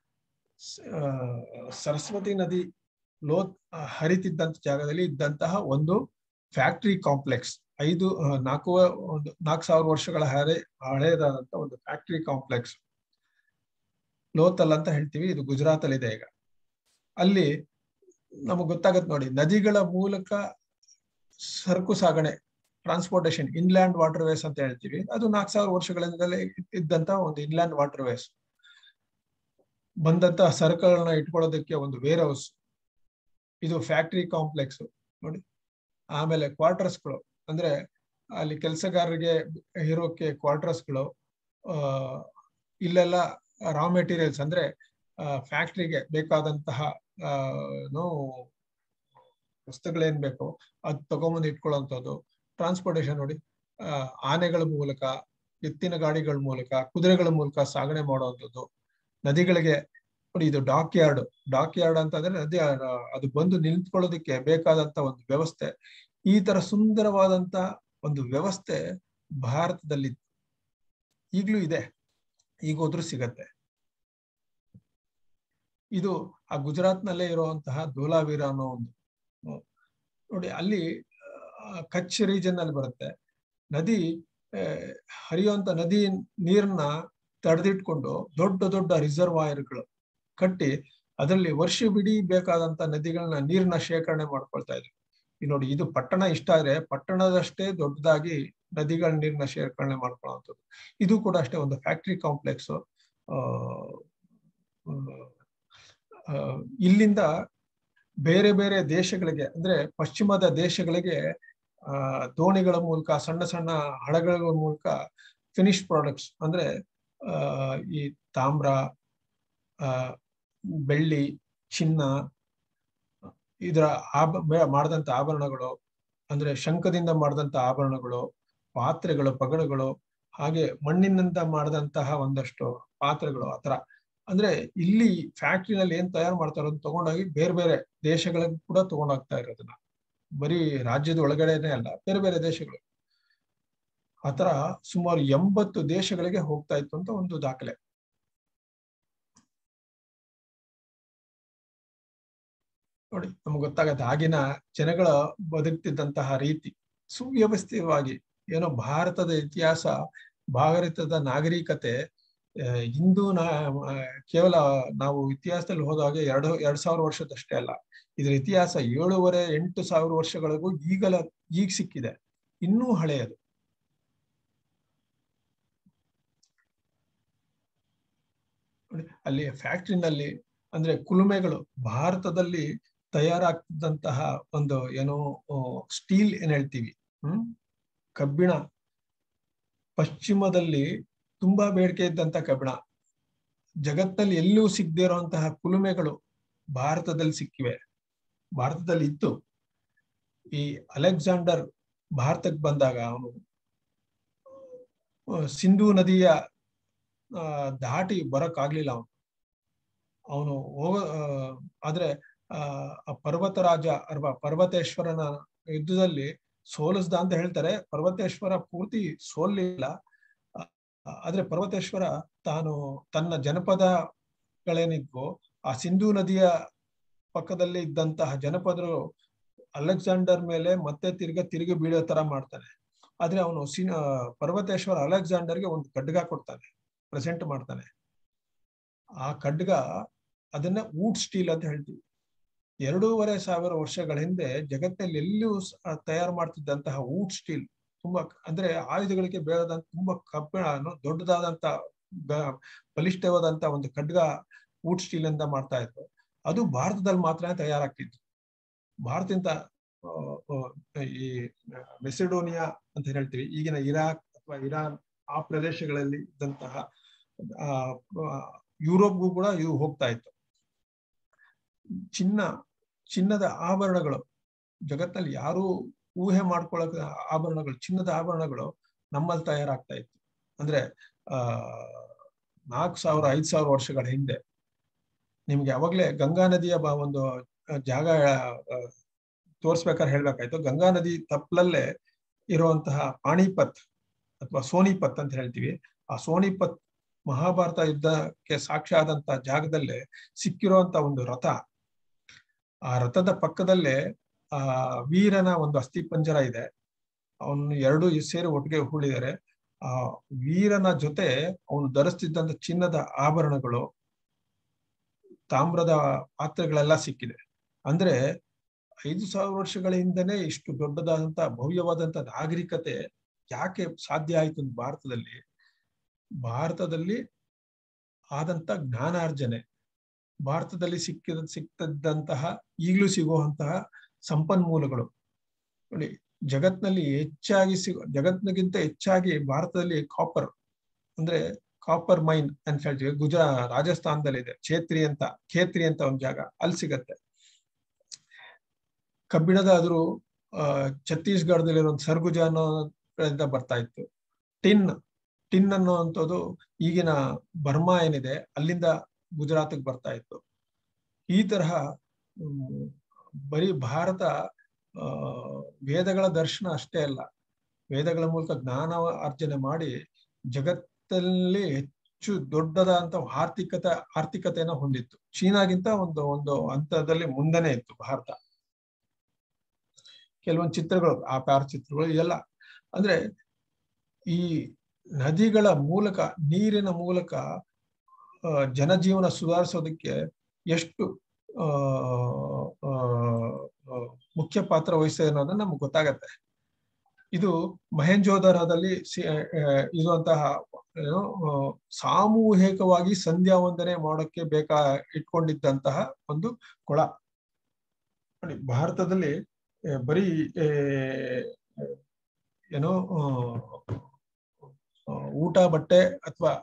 ಸರಸ್ವತಿ ನದಿ ಲೋ ಹರಿತಿದ್ದಂತ ಜಾಗದಲ್ಲಿ ಇದ್ದಂತಹ ಒಂದು ಫ್ಯಾಕ್ಟ್ರಿ ಕಾಂಪ್ಲೆಕ್ಸ್ ಐದು ನಾಲ್ಕು ಒಂದು ನಾಲ್ಕು ಸಾವಿರ ವರ್ಷಗಳ ಹಳೆ ಹಳೆಯದಾದಂತ ಒಂದು ಫ್ಯಾಕ್ಟ್ರಿ ಕಾಂಪ್ಲೆಕ್ಸ್ ಲೋತಲ್ ಅಂತ ಹೇಳ್ತೀವಿ ಇದು ಗುಜರಾತ್ ಅಲ್ಲಿ ಇದೆ ಈಗ ಅಲ್ಲಿ ನಮಗ್ ಗೊತ್ತಾಗತ್ತೆ ನೋಡಿ ನದಿಗಳ ಮೂಲಕ ಸರಕು ಸಾಗಣೆ ಟ್ರಾನ್ಸ್ಪೋರ್ಟೇಶನ್ ಇನ್ಲ್ಯಾಂಡ್ ವಾಟರ್ ವೇಸ್ ಅಂತ ಹೇಳ್ತೀವಿ ಅದು ನಾಲ್ಕು ಸಾವಿರ ವರ್ಷಗಳಿಂದಲೇ ಇದ್ದಂತ ಒಂದು ಇನ್ಲ್ಯಾಂಡ್ ವಾಟರ್ ವೇಸ್ ಬಂದಂತ ಸರಕುಗಳನ್ನ ಇಟ್ಕೊಳ್ಳೋದಕ್ಕೆ ಒಂದು ವೇರ್ ಹೌಸ್ ಇದು ಫ್ಯಾಕ್ಟ್ರಿ ಕಾಂಪ್ಲೆಕ್ಸ್ ನೋಡಿ ಆಮೇಲೆ ಕ್ವಾರ್ಟರ್ಸ್ಗಳು ಅಂದ್ರೆ ಅಲ್ಲಿ ಕೆಲಸಗಾರರಿಗೆ ಇರೋಕೆ ಕ್ವಾರ್ಟರ್ಸ್ಗಳು ಆ ಇಲ್ಲೆಲ್ಲ ರಾ ಮೆಟೀರಿಯಲ್ಸ್ ಅಂದ್ರೆ ಫ್ಯಾಕ್ಟ್ರಿಗೆ ಬೇಕಾದಂತಹ ನೋ ವಸ್ತುಗಳೇನ್ ಬೇಕು ಅದು ತಗೊಂಬಂದು ಇಟ್ಕೊಳ್ಳೋಂಥದ್ದು ಟ್ರಾನ್ಸ್ಪೋರ್ಟೇಶನ್ ನೋಡಿ ಆನೆಗಳ ಮೂಲಕ ಎತ್ತಿನ ಗಾಡಿಗಳ ಮೂಲಕ ಕುದುರೆಗಳ ಮೂಲಕ ಸಾಗಣೆ ಮಾಡುವಂಥದ್ದು ನದಿಗಳಿಗೆ ನೋಡಿ ಇದು ಡಾಕ್ ಯಾರ್ಡ್ ಡಾಕ್ ಯಾರ್ಡ್ ಅಂತಂದ್ರೆ ನದಿ ಅದು ಬಂದು ನಿಂತ್ಕೊಳ್ಳೋದಕ್ಕೆ ಬೇಕಾದಂತ ಒಂದು ವ್ಯವಸ್ಥೆ ಈ ತರ ಸುಂದರವಾದಂತ ಒಂದು ವ್ಯವಸ್ಥೆ ಭಾರತದಲ್ಲಿ ಈಗ್ಲೂ ಇದೆ ಈಗ ಹೋದ್ರೂ ಸಿಗತ್ತೆ ಇದು ಆ ಗುಜರಾತ್ ನಲ್ಲೇ ಇರುವಂತಹ ಧೋಲಾವೀರ ಅನ್ನೋ ಒಂದು ನೋಡಿ ಅಲ್ಲಿ ಕಚ್ ರೀಜನ್ ಅಲ್ಲಿ ಬರುತ್ತೆ ನದಿ ಹರಿಯುವಂತ ನದಿ ನೀರನ್ನ ತಡೆದಿಟ್ಕೊಂಡು ದೊಡ್ಡ ದೊಡ್ಡ ರಿಸರ್ವಾಯರ್ಗಳು ಕಟ್ಟಿ ಅದರಲ್ಲಿ ವರ್ಷವಿಡೀ ಬೇಕಾದಂತ ನದಿಗಳನ್ನ ನೀರನ್ನ ಶೇಖರಣೆ ಮಾಡ್ಕೊಳ್ತಾ ಇದ್ರು ಈ ನೋಡಿ ಇದು ಪಟ್ಟಣ ಇಷ್ಟ ಆದ್ರೆ ಪಟ್ಟಣದಷ್ಟೇ ದೊಡ್ಡದಾಗಿ ನದಿಗಳ ನೀರನ್ನ ಶೇಖರಣೆ ಮಾಡ್ಕೊಳ್ಳುವಂಥದ್ದು ಇದು ಕೂಡ ಅಷ್ಟೇ ಒಂದು ಫ್ಯಾಕ್ಟ್ರಿ ಕಾಂಪ್ಲೆಕ್ಸ್ ಇಲ್ಲಿಂದ ಬೇರೆ ಬೇರೆ ದೇಶಗಳಿಗೆ ಅಂದ್ರೆ ಪಶ್ಚಿಮದ ದೇಶಗಳಿಗೆ ಆ ದೋಣಿಗಳ ಮೂಲಕ ಸಣ್ಣ ಸಣ್ಣ ಹಡಗಳ ಮೂಲಕ ಫಿನಿಶ್ ಪ್ರಾಡಕ್ಟ್ಸ್ ಅಂದ್ರೆ ಆ ಈ ತಾಮ್ರ ಆ ಬೆಳ್ಳಿ ಚಿನ್ನ ಇದರ ಆಭ ಮಾಡಿದಂತ ಆಭರಣಗಳು ಅಂದ್ರೆ ಶಂಖದಿಂದ ಮಾಡಿದಂತ ಆಭರಣಗಳು ಪಾತ್ರೆಗಳು ಪಗಡಗಳು ಹಾಗೆ ಮಣ್ಣಿನಿಂದ ಮಾಡಿದಂತಹ ಒಂದಷ್ಟು ಪಾತ್ರೆಗಳು ಆತರ ಅಂದ್ರೆ ಇಲ್ಲಿ ಫ್ಯಾಕ್ಟ್ರಿನಲ್ಲಿ ಏನ್ ತಯಾರು ಮಾಡ್ತಾರೋ ಅದನ್ನ ತಗೊಂಡೋಗಿ ಬೇರೆ ಬೇರೆ ದೇಶಗಳಿಗೆ ಕೂಡ ತಗೊಂಡೋಗ್ತಾ ಇರೋದನ್ನ ಬರೀ ರಾಜ್ಯದ ಒಳಗಡೆನೆ ಅಲ್ಲ ಬೇರೆ ಬೇರೆ ದೇಶಗಳು ಆತರ ಸುಮಾರು ಎಂಬತ್ತು ದೇಶಗಳಿಗೆ ಹೋಗ್ತಾ ಇತ್ತು ಅಂತ ಒಂದು ದಾಖಲೆ ನೋಡಿ ನಮ್ಗೆ ಗೊತ್ತಾಗತ್ತೆ ಆಗಿನ ಜನಗಳ ಬದುಕ್ತಿದ್ದಂತಹ ರೀತಿ ಸುವ್ಯವಸ್ಥಿತವಾಗಿ ಏನೋ ಭಾರತದ ಇತಿಹಾಸ ಭಾರತದ ನಾಗರಿಕತೆ ಹಿಂದೂ ನಾ ಕೇವಲ ನಾವು ಇತಿಹಾಸದಲ್ಲಿ ಹೋದಾಗ ಎರಡು ಎರಡ್ ಸಾವಿರ ವರ್ಷದಷ್ಟೇ ಅಲ್ಲ ಇದ್ರ ಇತಿಹಾಸ ಏಳೂವರೆ ಎಂಟು ಸಾವಿರ ವರ್ಷಗಳಿಗೂ ಈಗಲ ಈಗ ಸಿಕ್ಕಿದೆ ಇನ್ನೂ ಹಳೆಯದು ಅಲ್ಲಿ ಫ್ಯಾಕ್ಟ್ರಿನಲ್ಲಿ ಅಂದ್ರೆ ಕುಲುಮೆಗಳು ಭಾರತದಲ್ಲಿ ತಯಾರಾಗ್ತಿದ್ದಂತಹ ಒಂದು ಏನೋ ಸ್ಟೀಲ್ ಏನ್ ಹೇಳ್ತೀವಿ ಹ್ಮ್ ಕಬ್ಬಿಣ ಪಶ್ಚಿಮದಲ್ಲಿ ತುಂಬಾ ಬೇಡಿಕೆ ಇದ್ದಂತ ಕಬ್ಬಿಣ ಜಗತ್ತಲ್ಲಿ ಎಲ್ಲೂ ಸಿಗದೇ ಇರುವಂತಹ ಕುಲುಮೆಗಳು ಭಾರತದಲ್ಲಿ ಸಿಕ್ಕಿವೆ ಭಾರತದಲ್ಲಿ ಇತ್ತು ಈ ಅಲೆಕ್ಸಾಂಡರ್ ಭಾರತಕ್ಕೆ ಬಂದಾಗ ಅವನು ಸಿಂಧೂ ನದಿಯ ದಾಟಿ ಬರಕ್ ಆಗ್ಲಿಲ್ಲ ಅವನು ಅವನು ಹೋಗ ಆದ್ರೆ ಆ ಪರ್ವತ ರಾಜ ಅಥವಾ ಪರ್ವತೇಶ್ವರನ ಯುದ್ಧದಲ್ಲಿ ಸೋಲಿಸ್ದ ಅಂತ ಹೇಳ್ತಾರೆ ಪರ್ವತೇಶ್ವರ ಪೂರ್ತಿ ಸೋಲಿಲ್ಲ ಆದ್ರೆ ಪರ್ವತೇಶ್ವರ ತಾನು ತನ್ನ ಜನಪದಗಳೇನಿದ್ವು ಆ ಸಿಂಧೂ ನದಿಯ ಪಕ್ಕದಲ್ಲಿ ಇದ್ದಂತಹ ಜನಪದರು ಅಲೆಕ್ಸಾಂಡರ್ ಮೇಲೆ ಮತ್ತೆ ತಿರ್ಗ ತಿರುಗಿ ಬೀಳೋ ತರ ಮಾಡ್ತಾನೆ ಆದ್ರೆ ಅವನು ಸಿನ ಪರ್ವತೇಶ್ವರ ಅಲೆಕ್ಸಾಂಡರ್ಗೆ ಒಂದು ಖಡ್ಗ ಕೊಡ್ತಾನೆ ಪ್ರೆಸೆಂಟ್ ಮಾಡ್ತಾನೆ ಆ ಖಡ್ಗ ಅದನ್ನ ಊಟ್ ಸ್ಟೀಲ್ ಅಂತ ಹೇಳ್ತೀವಿ ಎರಡೂವರೆ ಸಾವಿರ ವರ್ಷಗಳ ಹಿಂದೆ ಜಗತ್ತಲ್ಲಿ ಎಲ್ಲಿಯೂ ತಯಾರು ಮಾಡ್ತಿದ್ದಂತಹ ಊಟ್ ಸ್ಟೀಲ್ ತುಂಬಾ ಅಂದ್ರೆ ಆಯುಧಗಳಿಗೆ ಬೇಡದಂತ ತುಂಬಾ ಕಬ್ಬಿಣ ದೊಡ್ಡದಾದಂತ ಬಲಿಷ್ಠವಾದಂತ ಒಂದು ಖಡ್ಗ ಊಟ್ ಸ್ಟೀಲ್ ಅಂತ ಮಾಡ್ತಾ ಇದ್ರು ಅದು ಭಾರತದಲ್ಲಿ ಮಾತ್ರ ತಯಾರಾಗ್ತಿತ್ತು ಭಾರತದಿಂದ ಈ ಮೆಸಿಡೋನಿಯಾ ಅಂತ ಹೇಳ್ತೀವಿ ಈಗಿನ ಇರಾಕ್ ಅಥವಾ ಇರಾನ್ ಆ ಪ್ರದೇಶಗಳಲ್ಲಿ ಇದ್ದಂತಹ ಯುರೋಪ್ಗೂ ಕೂಡ ಇದು ಹೋಗ್ತಾ ಇತ್ತು ಚಿನ್ನ ಚಿನ್ನದ ಆಭರಣಗಳು ಜಗತ್ತಲ್ಲಿ ಯಾರು ಊಹೆ ಮಾಡ್ಕೊಳಕ್ ಆಭರಣಗಳು ಚಿನ್ನದ ಆಭರಣಗಳು ನಮ್ಮಲ್ಲಿ ತಯಾರಾಗ್ತಾ ಇತ್ತು ಅಂದ್ರೆ ಆ ನಾಲ್ಕು ಸಾವಿರ ಐದ್ ಸಾವಿರ ವರ್ಷಗಳ ಹಿಂದೆ ನಿಮ್ಗೆ ಯಾವಾಗ್ಲೇ ಗಂಗಾ ನದಿಯ ಒಂದು ಜಾಗ ತೋರ್ಸ್ಬೇಕಾದ್ರೆ ಹೇಳ್ಬೇಕಾಯ್ತು ಗಂಗಾ ನದಿ ತಪ್ಪಲಲ್ಲೇ ಇರುವಂತಹ ಪಾಣಿಪತ್ ಅಥವಾ ಸೋನಿಪತ್ ಅಂತ ಹೇಳ್ತೀವಿ ಆ ಸೋನಿಪತ್ ಮಹಾಭಾರತ ಯುದ್ಧಕ್ಕೆ ಸಾಕ್ಷಿ ಆದಂತ ಜಾಗದಲ್ಲೇ ಸಿಕ್ಕಿರುವಂತ ಒಂದು ರಥ ಆ ರಥದ ಪಕ್ಕದಲ್ಲೇ ಆ ವೀರನ ಒಂದು ಅಸ್ಥಿ ಪಂಜರ ಇದೆ ಅವನು ಎರಡು ಸೇರಿ ಒಟ್ಟಿಗೆ ಹೂಳಿದ್ದಾರೆ ಆ ವೀರನ ಜೊತೆ ಅವನು ಧರಿಸ್ತಿದ್ದಂತ ಚಿನ್ನದ ಆಭರಣಗಳು ತಾಮ್ರದ ಪಾತ್ರೆಗಳೆಲ್ಲ ಸಿಕ್ಕಿದೆ ಅಂದ್ರೆ ಐದು ಸಾವಿರ ವರ್ಷಗಳ ಹಿಂದೆನೆ ಇಷ್ಟು ದೊಡ್ಡದಾದಂತ ಭವ್ಯವಾದಂತ ನಾಗರಿಕತೆ ಯಾಕೆ ಸಾಧ್ಯ ಆಯ್ತು ಭಾರತದಲ್ಲಿ ಭಾರತದಲ್ಲಿ ಆದಂತ ಜ್ಞಾನಾರ್ಜನೆ ಭಾರತದಲ್ಲಿ ಸಿಕ್ಕಿದ ಸಿಕ್ತದ್ದಂತಹ ಈಗಲೂ ಸಿಗುವಂತಹ ಸಂಪನ್ಮೂಲಗಳು ನೋಡಿ ಜಗತ್ನಲ್ಲಿ ಹೆಚ್ಚಾಗಿ ಸಿಗೋ ಜಗತ್ನಗಿಂತ ಹೆಚ್ಚಾಗಿ ಭಾರತದಲ್ಲಿ ಕಾಪರ್ ಅಂದ್ರೆ ಕಾಪರ್ ಮೈನ್ ಅಂತ ಹೇಳ್ತೀವಿ ಗುಜರಾ ರಾಜಸ್ಥಾನದಲ್ಲಿ ಇದೆ ಛೇತ್ರಿ ಅಂತ ಖೇತ್ರಿ ಅಂತ ಒಂದು ಜಾಗ ಅಲ್ಲಿ ಸಿಗತ್ತೆ ಕಬ್ಬಿಣದ ಅದ್ರು ಅಹ್ ಛತ್ತೀಸ್ಗಢದಲ್ಲಿರೋ ಸರ್ಗುಜ ಅನ್ನೋ ಬರ್ತಾ ಇತ್ತು ಟಿನ್ ಟಿನ್ ಅನ್ನುವಂಥದ್ದು ಈಗಿನ ಬರ್ಮಾ ಏನಿದೆ ಅಲ್ಲಿಂದ ಗುಜರಾತ್ಗೆ ಬರ್ತಾ ಇತ್ತು ಈ ತರಹ ಬರೀ ಭಾರತ ವೇದಗಳ ದರ್ಶನ ಅಷ್ಟೇ ಅಲ್ಲ ವೇದಗಳ ಮೂಲಕ ಜ್ಞಾನ ಅರ್ಜನೆ ಮಾಡಿ ಜಗತ್ತಲ್ಲಿ ಹೆಚ್ಚು ದೊಡ್ಡದಾದಂತ ಆರ್ಥಿಕತೆ ಆರ್ಥಿಕತೆಯನ್ನ ಹೊಂದಿತ್ತು ಚೀನಾಗಿಂತ ಒಂದು ಒಂದು ಹಂತದಲ್ಲಿ ಮುಂದೆನೆ ಇತ್ತು ಭಾರತ ಕೆಲವೊಂದು ಚಿತ್ರಗಳು ಆ ಪ್ಯಾರ್ ಚಿತ್ರಗಳು ಇದೆಲ್ಲ ಅಂದ್ರೆ ಈ ನದಿಗಳ ಮೂಲಕ ನೀರಿನ ಮೂಲಕ ಜನಜೀವನ ಸುಧಾರಿಸೋದಕ್ಕೆ ಎಷ್ಟು ಮುಖ್ಯ ಪಾತ್ರ ವಹಿಸ್ತದೆ ಅನ್ನೋದನ್ನ ನಮ್ಗೆ ಗೊತ್ತಾಗತ್ತೆ ಇದು ಮಹೇಂಜೋದರದಲ್ಲಿ ಇರುವಂತಹ ಏನು ಸಾಮೂಹಿಕವಾಗಿ ಸಂಧ್ಯಾ ವಂದನೆ ಮಾಡೋಕ್ಕೆ ಬೇಕಾ ಇಟ್ಕೊಂಡಿದ್ದಂತಹ ಒಂದು ಕೊಳ ನೋಡಿ ಭಾರತದಲ್ಲಿ ಬರೀ ಏನೋ ಊಟ ಬಟ್ಟೆ ಅಥವಾ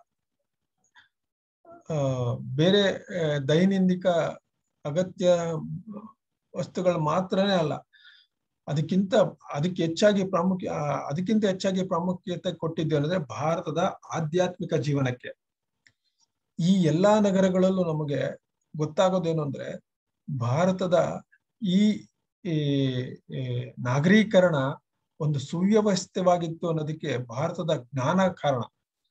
ಬೇರೆ ದೈನಂದಿಕ ಅಗತ್ಯ ವಸ್ತುಗಳು ಮಾತ್ರನೇ ಅಲ್ಲ ಅದಕ್ಕಿಂತ ಅದಕ್ಕೆ ಹೆಚ್ಚಾಗಿ ಪ್ರಾಮುಖ್ಯ ಅದಕ್ಕಿಂತ ಹೆಚ್ಚಾಗಿ ಪ್ರಾಮುಖ್ಯತೆ ಕೊಟ್ಟಿದ್ದು ಅಂದ್ರೆ ಭಾರತದ ಆಧ್ಯಾತ್ಮಿಕ ಜೀವನಕ್ಕೆ ಈ ಎಲ್ಲಾ ನಗರಗಳಲ್ಲೂ ನಮಗೆ ಗೊತ್ತಾಗೋದೇನು ಅಂದ್ರೆ ಭಾರತದ ಈ ನಾಗರೀಕರಣ ಒಂದು ಸುವ್ಯವಸ್ಥಿತವಾಗಿತ್ತು ಅನ್ನೋದಕ್ಕೆ ಭಾರತದ ಜ್ಞಾನ ಕಾರಣ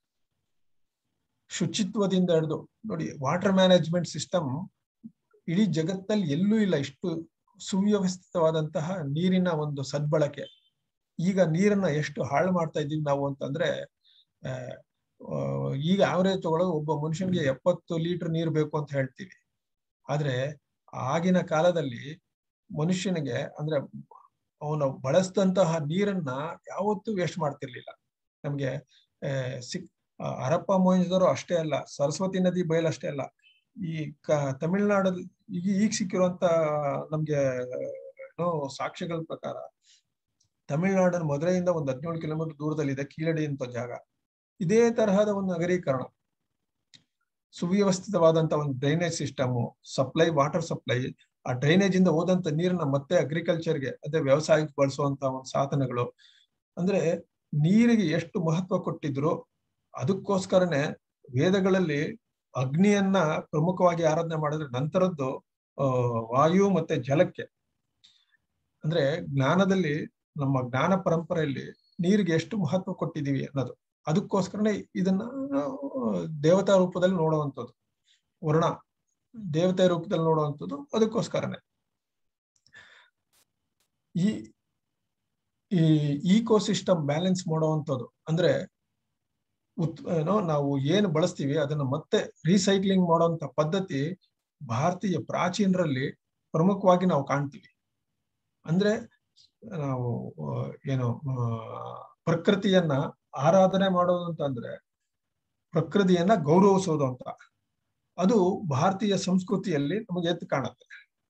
ಶುಚಿತ್ವದಿಂದ ಹಿಡಿದು ನೋಡಿ ವಾಟರ್ ಮ್ಯಾನೇಜ್ಮೆಂಟ್ ಸಿಸ್ಟಮ್ ಇಡೀ ಜಗತ್ತಲ್ಲಿ ಎಲ್ಲೂ ಇಲ್ಲ ಇಷ್ಟು ಸುವ್ಯವಸ್ಥಿತವಾದಂತಹ ನೀರಿನ ಒಂದು ಸದ್ಬಳಕೆ ಈಗ ನೀರನ್ನ ಎಷ್ಟು ಹಾಳು ಮಾಡ್ತಾ ಇದೀವಿ ನಾವು ಅಂತಂದ್ರೆ ಈಗ ಆವರೇಜ್ ತಗೊಳ್ಳೋದು ಒಬ್ಬ ಮನುಷ್ಯನ್ಗೆ ಎಪ್ಪತ್ತು ಲೀಟರ್ ನೀರು ಬೇಕು ಅಂತ ಹೇಳ್ತೀವಿ ಆದ್ರೆ ಆಗಿನ ಕಾಲದಲ್ಲಿ ಮನುಷ್ಯನಿಗೆ ಅಂದ್ರೆ ಅವನು ಬಳಸಿದಂತಹ ನೀರನ್ನ ಯಾವತ್ತೂ ವೇಸ್ಟ್ ಮಾಡ್ತಿರ್ಲಿಲ್ಲ ನಮ್ಗೆ ಸಿಕ್ ಹರಪ್ಪ ಮೊಹಂಜದವರು ಅಷ್ಟೇ ಅಲ್ಲ ಸರಸ್ವತಿ ನದಿ ಬಯಲು ಅಷ್ಟೇ ಅಲ್ಲ ಈ ಕ ತಮಿಳ್ನಾಡಲ್ಲಿ ಈಗ ಈಗ ಸಿಕ್ಕಿರುವಂತ ನಮ್ಗೆ ಏನೋ ಸಾಕ್ಷ್ಯಗಳ ಪ್ರಕಾರ ತಮಿಳ್ನಾಡಿನ ಮದುರೆಯಿಂದ ಒಂದು ಹದಿನೇಳು ಕಿಲೋಮೀಟರ್ ದೂರದಲ್ಲಿ ಇದೆ ಕೀಳಡಿ ಅಂತ ಜಾಗ ಇದೇ ತರಹದ ಒಂದು ನಗರೀಕರಣ ಸುವ್ಯವಸ್ಥಿತವಾದಂತ ಒಂದು drainage system supply water supply ಆ ಡ್ರೈನೇಜ್ ಇಂದ ಹೋದಂತ ನೀರನ್ನ ಮತ್ತೆ ಅಗ್ರಿಕಲ್ಚರ್ಗೆ ಅದೇ ವ್ಯವಸಾಯಕ್ಕೆ ಬಳಸುವಂತ ಒಂದು ಸಾಧನಗಳು ಅಂದ್ರೆ ನೀರಿಗೆ ಎಷ್ಟು ಮಹತ್ವ ಕೊಟ್ಟಿದ್ರು ಅದಕ್ಕೋಸ್ಕರನೇ ವೇದಗಳಲ್ಲಿ ಅಗ್ನಿಯನ್ನ ಪ್ರಮುಖವಾಗಿ ಆರಾಧನೆ ಮಾಡಿದ್ರೆ ನಂತರದ್ದು ಅಹ್ ವಾಯು ಮತ್ತೆ ಜಲಕ್ಕೆ ಅಂದ್ರೆ ಜ್ಞಾನದಲ್ಲಿ ನಮ್ಮ ಜ್ಞಾನ ಪರಂಪರೆಯಲ್ಲಿ ನೀರಿಗೆ ಎಷ್ಟು ಮಹತ್ವ ಕೊಟ್ಟಿದೀವಿ ಅನ್ನೋದು ಅದಕ್ಕೋಸ್ಕರನೇ ಇದನ್ನ ದೇವತಾ ರೂಪದಲ್ಲಿ ನೋಡುವಂಥದ್ದು ವರ್ಣ ದೇವತೆ ರೂಪದಲ್ಲಿ ನೋಡುವಂಥದ್ದು ಅದಕ್ಕೋಸ್ಕರನೇ ಈ ಈ ಈಕೋಸಿಸ್ಟಮ್ ಬ್ಯಾಲೆನ್ಸ್ ಮಾಡುವಂಥದ್ದು ಅಂದ್ರೆ ಉತ್ ಏನೋ ನಾವು ಏನು ಬಳಸ್ತೀವಿ ಅದನ್ನ ಮತ್ತೆ ರೀಸೈಕ್ಲಿಂಗ್ ಮಾಡುವಂತ ಪದ್ಧತಿ ಭಾರತೀಯ ಪ್ರಾಚೀನರಲ್ಲಿ ಪ್ರಮುಖವಾಗಿ ನಾವು ಕಾಣ್ತೀವಿ ಅಂದ್ರೆ ನಾವು ಏನು ಪ್ರಕೃತಿಯನ್ನ ಆರಾಧನೆ ಮಾಡೋದು ಅಂತಂದ್ರೆ ಪ್ರಕೃತಿಯನ್ನ ಗೌರವಿಸೋದು ಅಂತ ಅದು ಭಾರತೀಯ ಸಂಸ್ಕೃತಿಯಲ್ಲಿ ನಮಗೆ ಎದ್ದು ಕಾಣುತ್ತೆ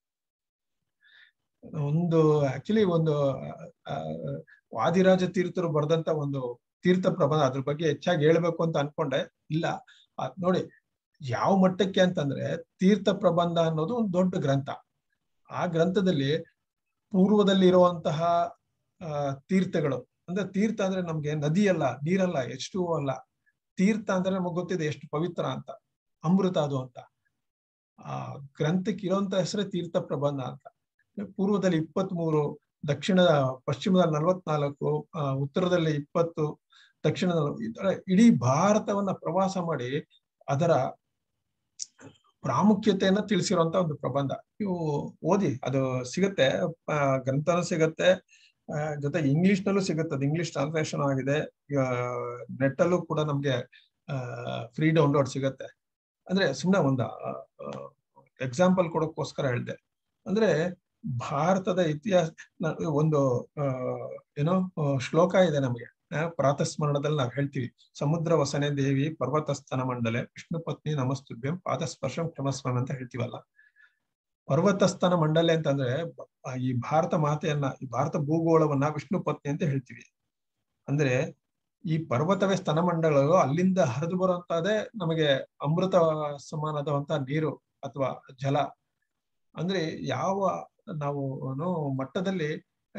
ಒಂದು ಆಕ್ಚುಲಿ ಒಂದು ವಾದಿರಾಜ ತೀರ್ಥರು ಬರೆದಂತ ಒಂದು ತೀರ್ಥ ಪ್ರಬಂಧ ಅದ್ರ ಬಗ್ಗೆ ಹೆಚ್ಚಾಗಿ ಹೇಳ್ಬೇಕು ಅಂತ ಅನ್ಕೊಂಡೆ ಇಲ್ಲ ನೋಡಿ ಯಾವ ಮಟ್ಟಕ್ಕೆ ಅಂತಂದ್ರೆ ತೀರ್ಥ ಪ್ರಬಂಧ ಅನ್ನೋದು ಒಂದು ದೊಡ್ಡ ಗ್ರಂಥ ಆ ಗ್ರಂಥದಲ್ಲಿ ಪೂರ್ವದಲ್ಲಿ ಇರುವಂತಹ ತೀರ್ಥಗಳು ಅಂದ್ರೆ ತೀರ್ಥ ಅಂದ್ರೆ ನಮ್ಗೆ ನದಿ ಅಲ್ಲ ನೀರಲ್ಲ ಎಷ್ಟು ಅಲ್ಲ ತೀರ್ಥ ಅಂದ್ರೆ ನಮಗ್ ಗೊತ್ತಿದೆ ಎಷ್ಟು ಪವಿತ್ರ ಅಂತ ಅಮೃತ ಅದು ಅಂತ ಆ ಗ್ರಂಥಕ್ಕೆ ಇರುವಂತ ಹೆಸರೇ ತೀರ್ಥ ಪ್ರಬಂಧ ಅಂತ ಪೂರ್ವದಲ್ಲಿ ಇಪ್ಪತ್ತ್ ಮೂರು ದಕ್ಷಿಣದ ಪಶ್ಚಿಮದಲ್ಲಿ ನಲವತ್ನಾಲ್ಕು ಉತ್ತರದಲ್ಲಿ ಇಪ್ಪತ್ತು ದಕ್ಷಿಣದ ಇಡೀ ಭಾರತವನ್ನ ಪ್ರವಾಸ ಮಾಡಿ ಅದರ ಪ್ರಾಮುಖ್ಯತೆಯನ್ನ ತಿಳಿಸಿರುವಂತ ಒಂದು ಪ್ರಬಂಧ ನೀವು ಓದಿ ಅದು ಸಿಗುತ್ತೆ ಗ್ರಂಥನೂ ಸಿಗತ್ತೆ ಜೊತೆ ಇಂಗ್ಲಿಷ್ ನಲ್ಲೂ ಸಿಗುತ್ತೆ ಅದು ಇಂಗ್ಲಿಷ್ ಟ್ರಾನ್ಸ್ಲೇಷನ್ ಆಗಿದೆ ನೆಟ್ ಅಲ್ಲೂ ಕೂಡ ನಮ್ಗೆ ಫ್ರೀ ಡೌನ್ಲೋಡ್ ಸಿಗತ್ತೆ ಅಂದ್ರೆ ಸುಮ್ಮನೆ ಒಂದು ಎಕ್ಸಾಂಪಲ್ ಕೊಡೋಕ್ಕೋಸ್ಕರ ಹೇಳ್ದೆ ಅಂದ್ರೆ ಭಾರತದ ಇತಿಹಾಸ ಒಂದು ಏನೋ ಶ್ಲೋಕ ಇದೆ ನಮಗೆ ಪ್ರಾತಸ್ಮರಣದಲ್ಲಿ ನಾವು ಹೇಳ್ತೀವಿ ಸಮುದ್ರ ವಸನೆ ದೇವಿ ಪರ್ವತಸ್ಥನ ಮಂಡಲೆ ವಿಷ್ಣು ಪತ್ನಿ ನಮಸ್ತುಭ್ಯಂ ಪಾದಸ್ಪರ್ಶಂ ಕ್ಷಮಸ್ವನ್ ಅಂತ ಹೇಳ್ತೀವಲ್ಲ ಪರ್ವತಸ್ಥನ ಮಂಡಲೆ ಅಂತಂದ್ರೆ ಈ ಭಾರತ ಮಾತೆಯನ್ನ ಈ ಭಾರತ ಭೂಗೋಳವನ್ನ ವಿಷ್ಣು ಪತ್ನಿ ಅಂತ ಹೇಳ್ತೀವಿ ಅಂದ್ರೆ ಈ ಪರ್ವತವೇ ಸ್ತನಮಂಡಲಗಳು ಅಲ್ಲಿಂದ ಹರಿದು ಬರುವಂತದೇ ನಮಗೆ ಅಮೃತ ಸಮಾನದಂತ ನೀರು ಅಥವಾ ಜಲ ಅಂದ್ರೆ ಯಾವ ನಾವು ಮಟ್ಟದಲ್ಲಿ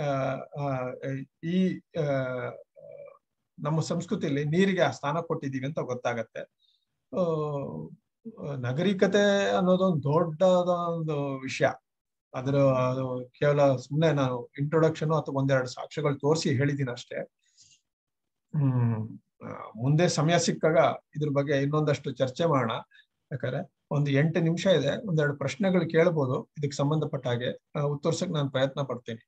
ಈ ನಮ್ಮ ಸಂಸ್ಕೃತಿಯಲ್ಲಿ ನೀರಿಗೆ ಆ ಸ್ಥಾನ ಕೊಟ್ಟಿದ್ದೀವಿ ಅಂತ ಗೊತ್ತಾಗತ್ತೆ ನಗರಿಕತೆ ಅನ್ನೋದೊಂದು ದೊಡ್ಡದ ಒಂದು ವಿಷಯ ಅದ್ರ ಅದು ಕೇವಲ ಸುಮ್ಮನೆ ನಾನು ಇಂಟ್ರೊಡಕ್ಷನ್ ಅಥವಾ ಒಂದೆರಡು ಸಾಕ್ಷ್ಯಗಳು ತೋರಿಸಿ ಹೇಳಿದ್ದೀನಿ ಅಷ್ಟೇ ಹ್ಮ್ ಮುಂದೆ ಸಮಯ ಸಿಕ್ಕಾಗ ಇದ್ರ ಬಗ್ಗೆ ಇನ್ನೊಂದಷ್ಟು ಚರ್ಚೆ ಮಾಡೋಣ ಯಾಕಂದ್ರೆ ಒಂದು ಎಂಟು ನಿಮಿಷ ಇದೆ ಒಂದೆರಡು ಪ್ರಶ್ನೆಗಳು ಕೇಳ್ಬೋದು ಇದಕ್ಕೆ ಸಂಬಂಧಪಟ್ಟ ಹಾಗೆ ಉತ್ತರಿಸಕ್ ನಾನು ಪ್ರಯತ್ನ ಪಡ್ತೀನಿ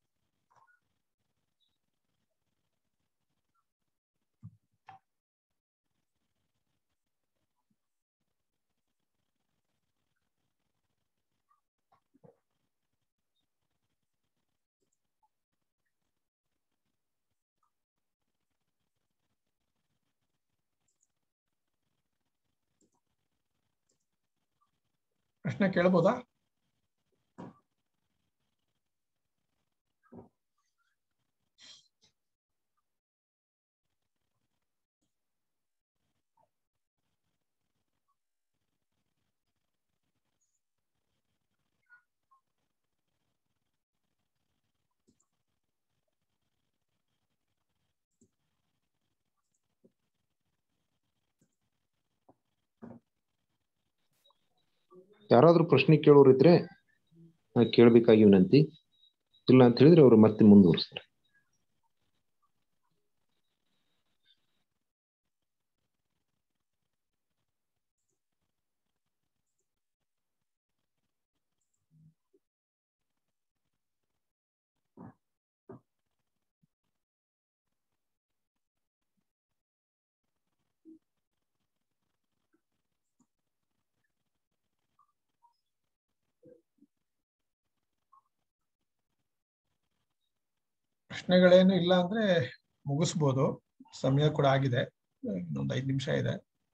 ಪ್ರಶ್ನೆ ಕೇಳ್ಬೋದಾ ಯಾರಾದ್ರೂ ಪ್ರಶ್ನೆ ಕೇಳೋರು ಇದ್ರೆ ಕೇಳ್ಬೇಕಾಗಿ ವಿನಂತಿ ಇಲ್ಲ ಅಂತ ಹೇಳಿದ್ರೆ ಅವ್ರು ಮತ್ತೆ ಮುಂದುವರಿಸ್ತಾರೆ ಪ್ರಶ್ನೆಗಳೇನು ಇಲ್ಲ ಅಂದ್ರೆ ಮುಗಿಸ್ಬೋದು ಸಮಯ ಕೂಡ ಆಗಿದೆ ಇನ್ನೊಂದು ಐದು ನಿಮಿಷ ಇದೆ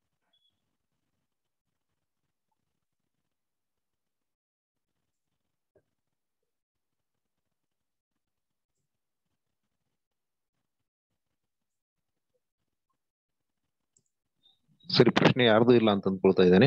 ಸರಿ ಪ್ರಶ್ನೆ ಯಾರ್ದು ಇಲ್ಲ ಅಂತ ಅಂದ್ಕೊಳ್ತಾ ಇದ್ದೇನೆ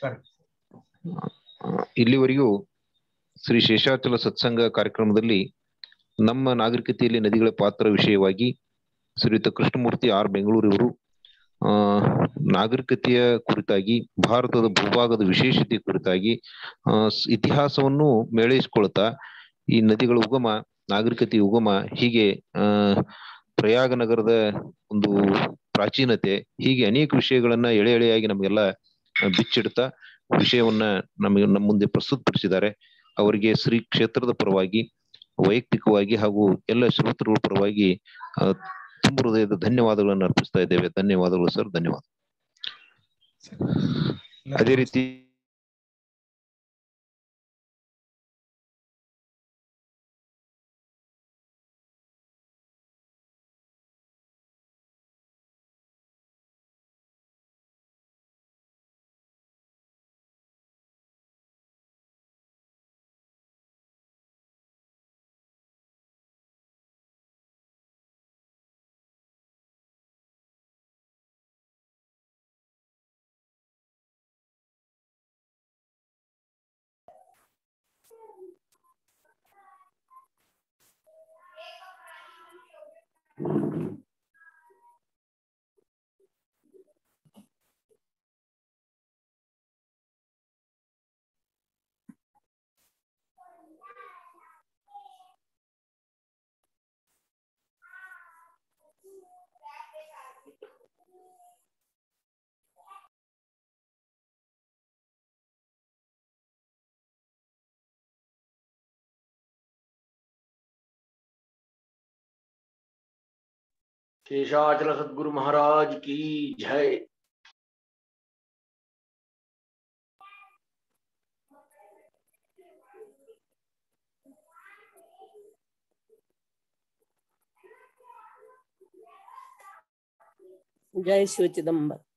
ಇಲ್ಲಿವರೆಗೂ ಶ್ರೀ ಶೇಷಾಚಲ ಸತ್ಸಂಗ ಕಾರ್ಯಕ್ರಮದಲ್ಲಿ ನಮ್ಮ ನಾಗರಿಕತೆಯಲ್ಲಿ ನದಿಗಳ ಪಾತ್ರ ವಿಷಯವಾಗಿ ಶ್ರೀಯುತ ಕೃಷ್ಣಮೂರ್ತಿ ಆರ್ ಬೆಂಗಳೂರಿವರು ಆ ನಾಗರಿಕತೆಯ ಕುರಿತಾಗಿ ಭಾರತದ ಭೂಭಾಗದ ವಿಶೇಷತೆ ಕುರಿತಾಗಿ ಆ ಇತಿಹಾಸವನ್ನು ಮೇಳೈಸ್ಕೊಳ್ತಾ ಈ ನದಿಗಳ ಉಗಮ ನಾಗರಿಕತೆ ಉಗಮ ಹೀಗೆ ಆ ಪ್ರಯಾಗ ನಗರದ ಒಂದು ಪ್ರಾಚೀನತೆ ಹೀಗೆ ಅನೇಕ ವಿಷಯಗಳನ್ನ ಎಳೆ ಎಳೆಯಾಗಿ ನಮಗೆಲ್ಲ ಬಿಚ್ಚಿಡ್ತಾ ವಿಷಯವನ್ನ ನಮಗೆ ನಮ್ಮ ಮುಂದೆ ಪ್ರಸ್ತುತಪಡಿಸಿದ್ದಾರೆ ಅವರಿಗೆ ಶ್ರೀ ಕ್ಷೇತ್ರದ ಪರವಾಗಿ ವೈಯಕ್ತಿಕವಾಗಿ ಹಾಗೂ ಎಲ್ಲ ಶ್ರೋತೃಗಳ ಪರವಾಗಿ ಆ, ತುಂಬ ಹೃದಯದ ಧನ್ಯವಾದಗಳನ್ನು ಅರ್ಪಿಸ್ತಾ ಇದ್ದೇವೆ ಧನ್ಯವಾದಗಳು ಸರ್ ಧನ್ಯವಾದ ಅದೇ ರೀತಿ शेषाचल सदगुरु महाराज की जय जय शिव चिदम्बर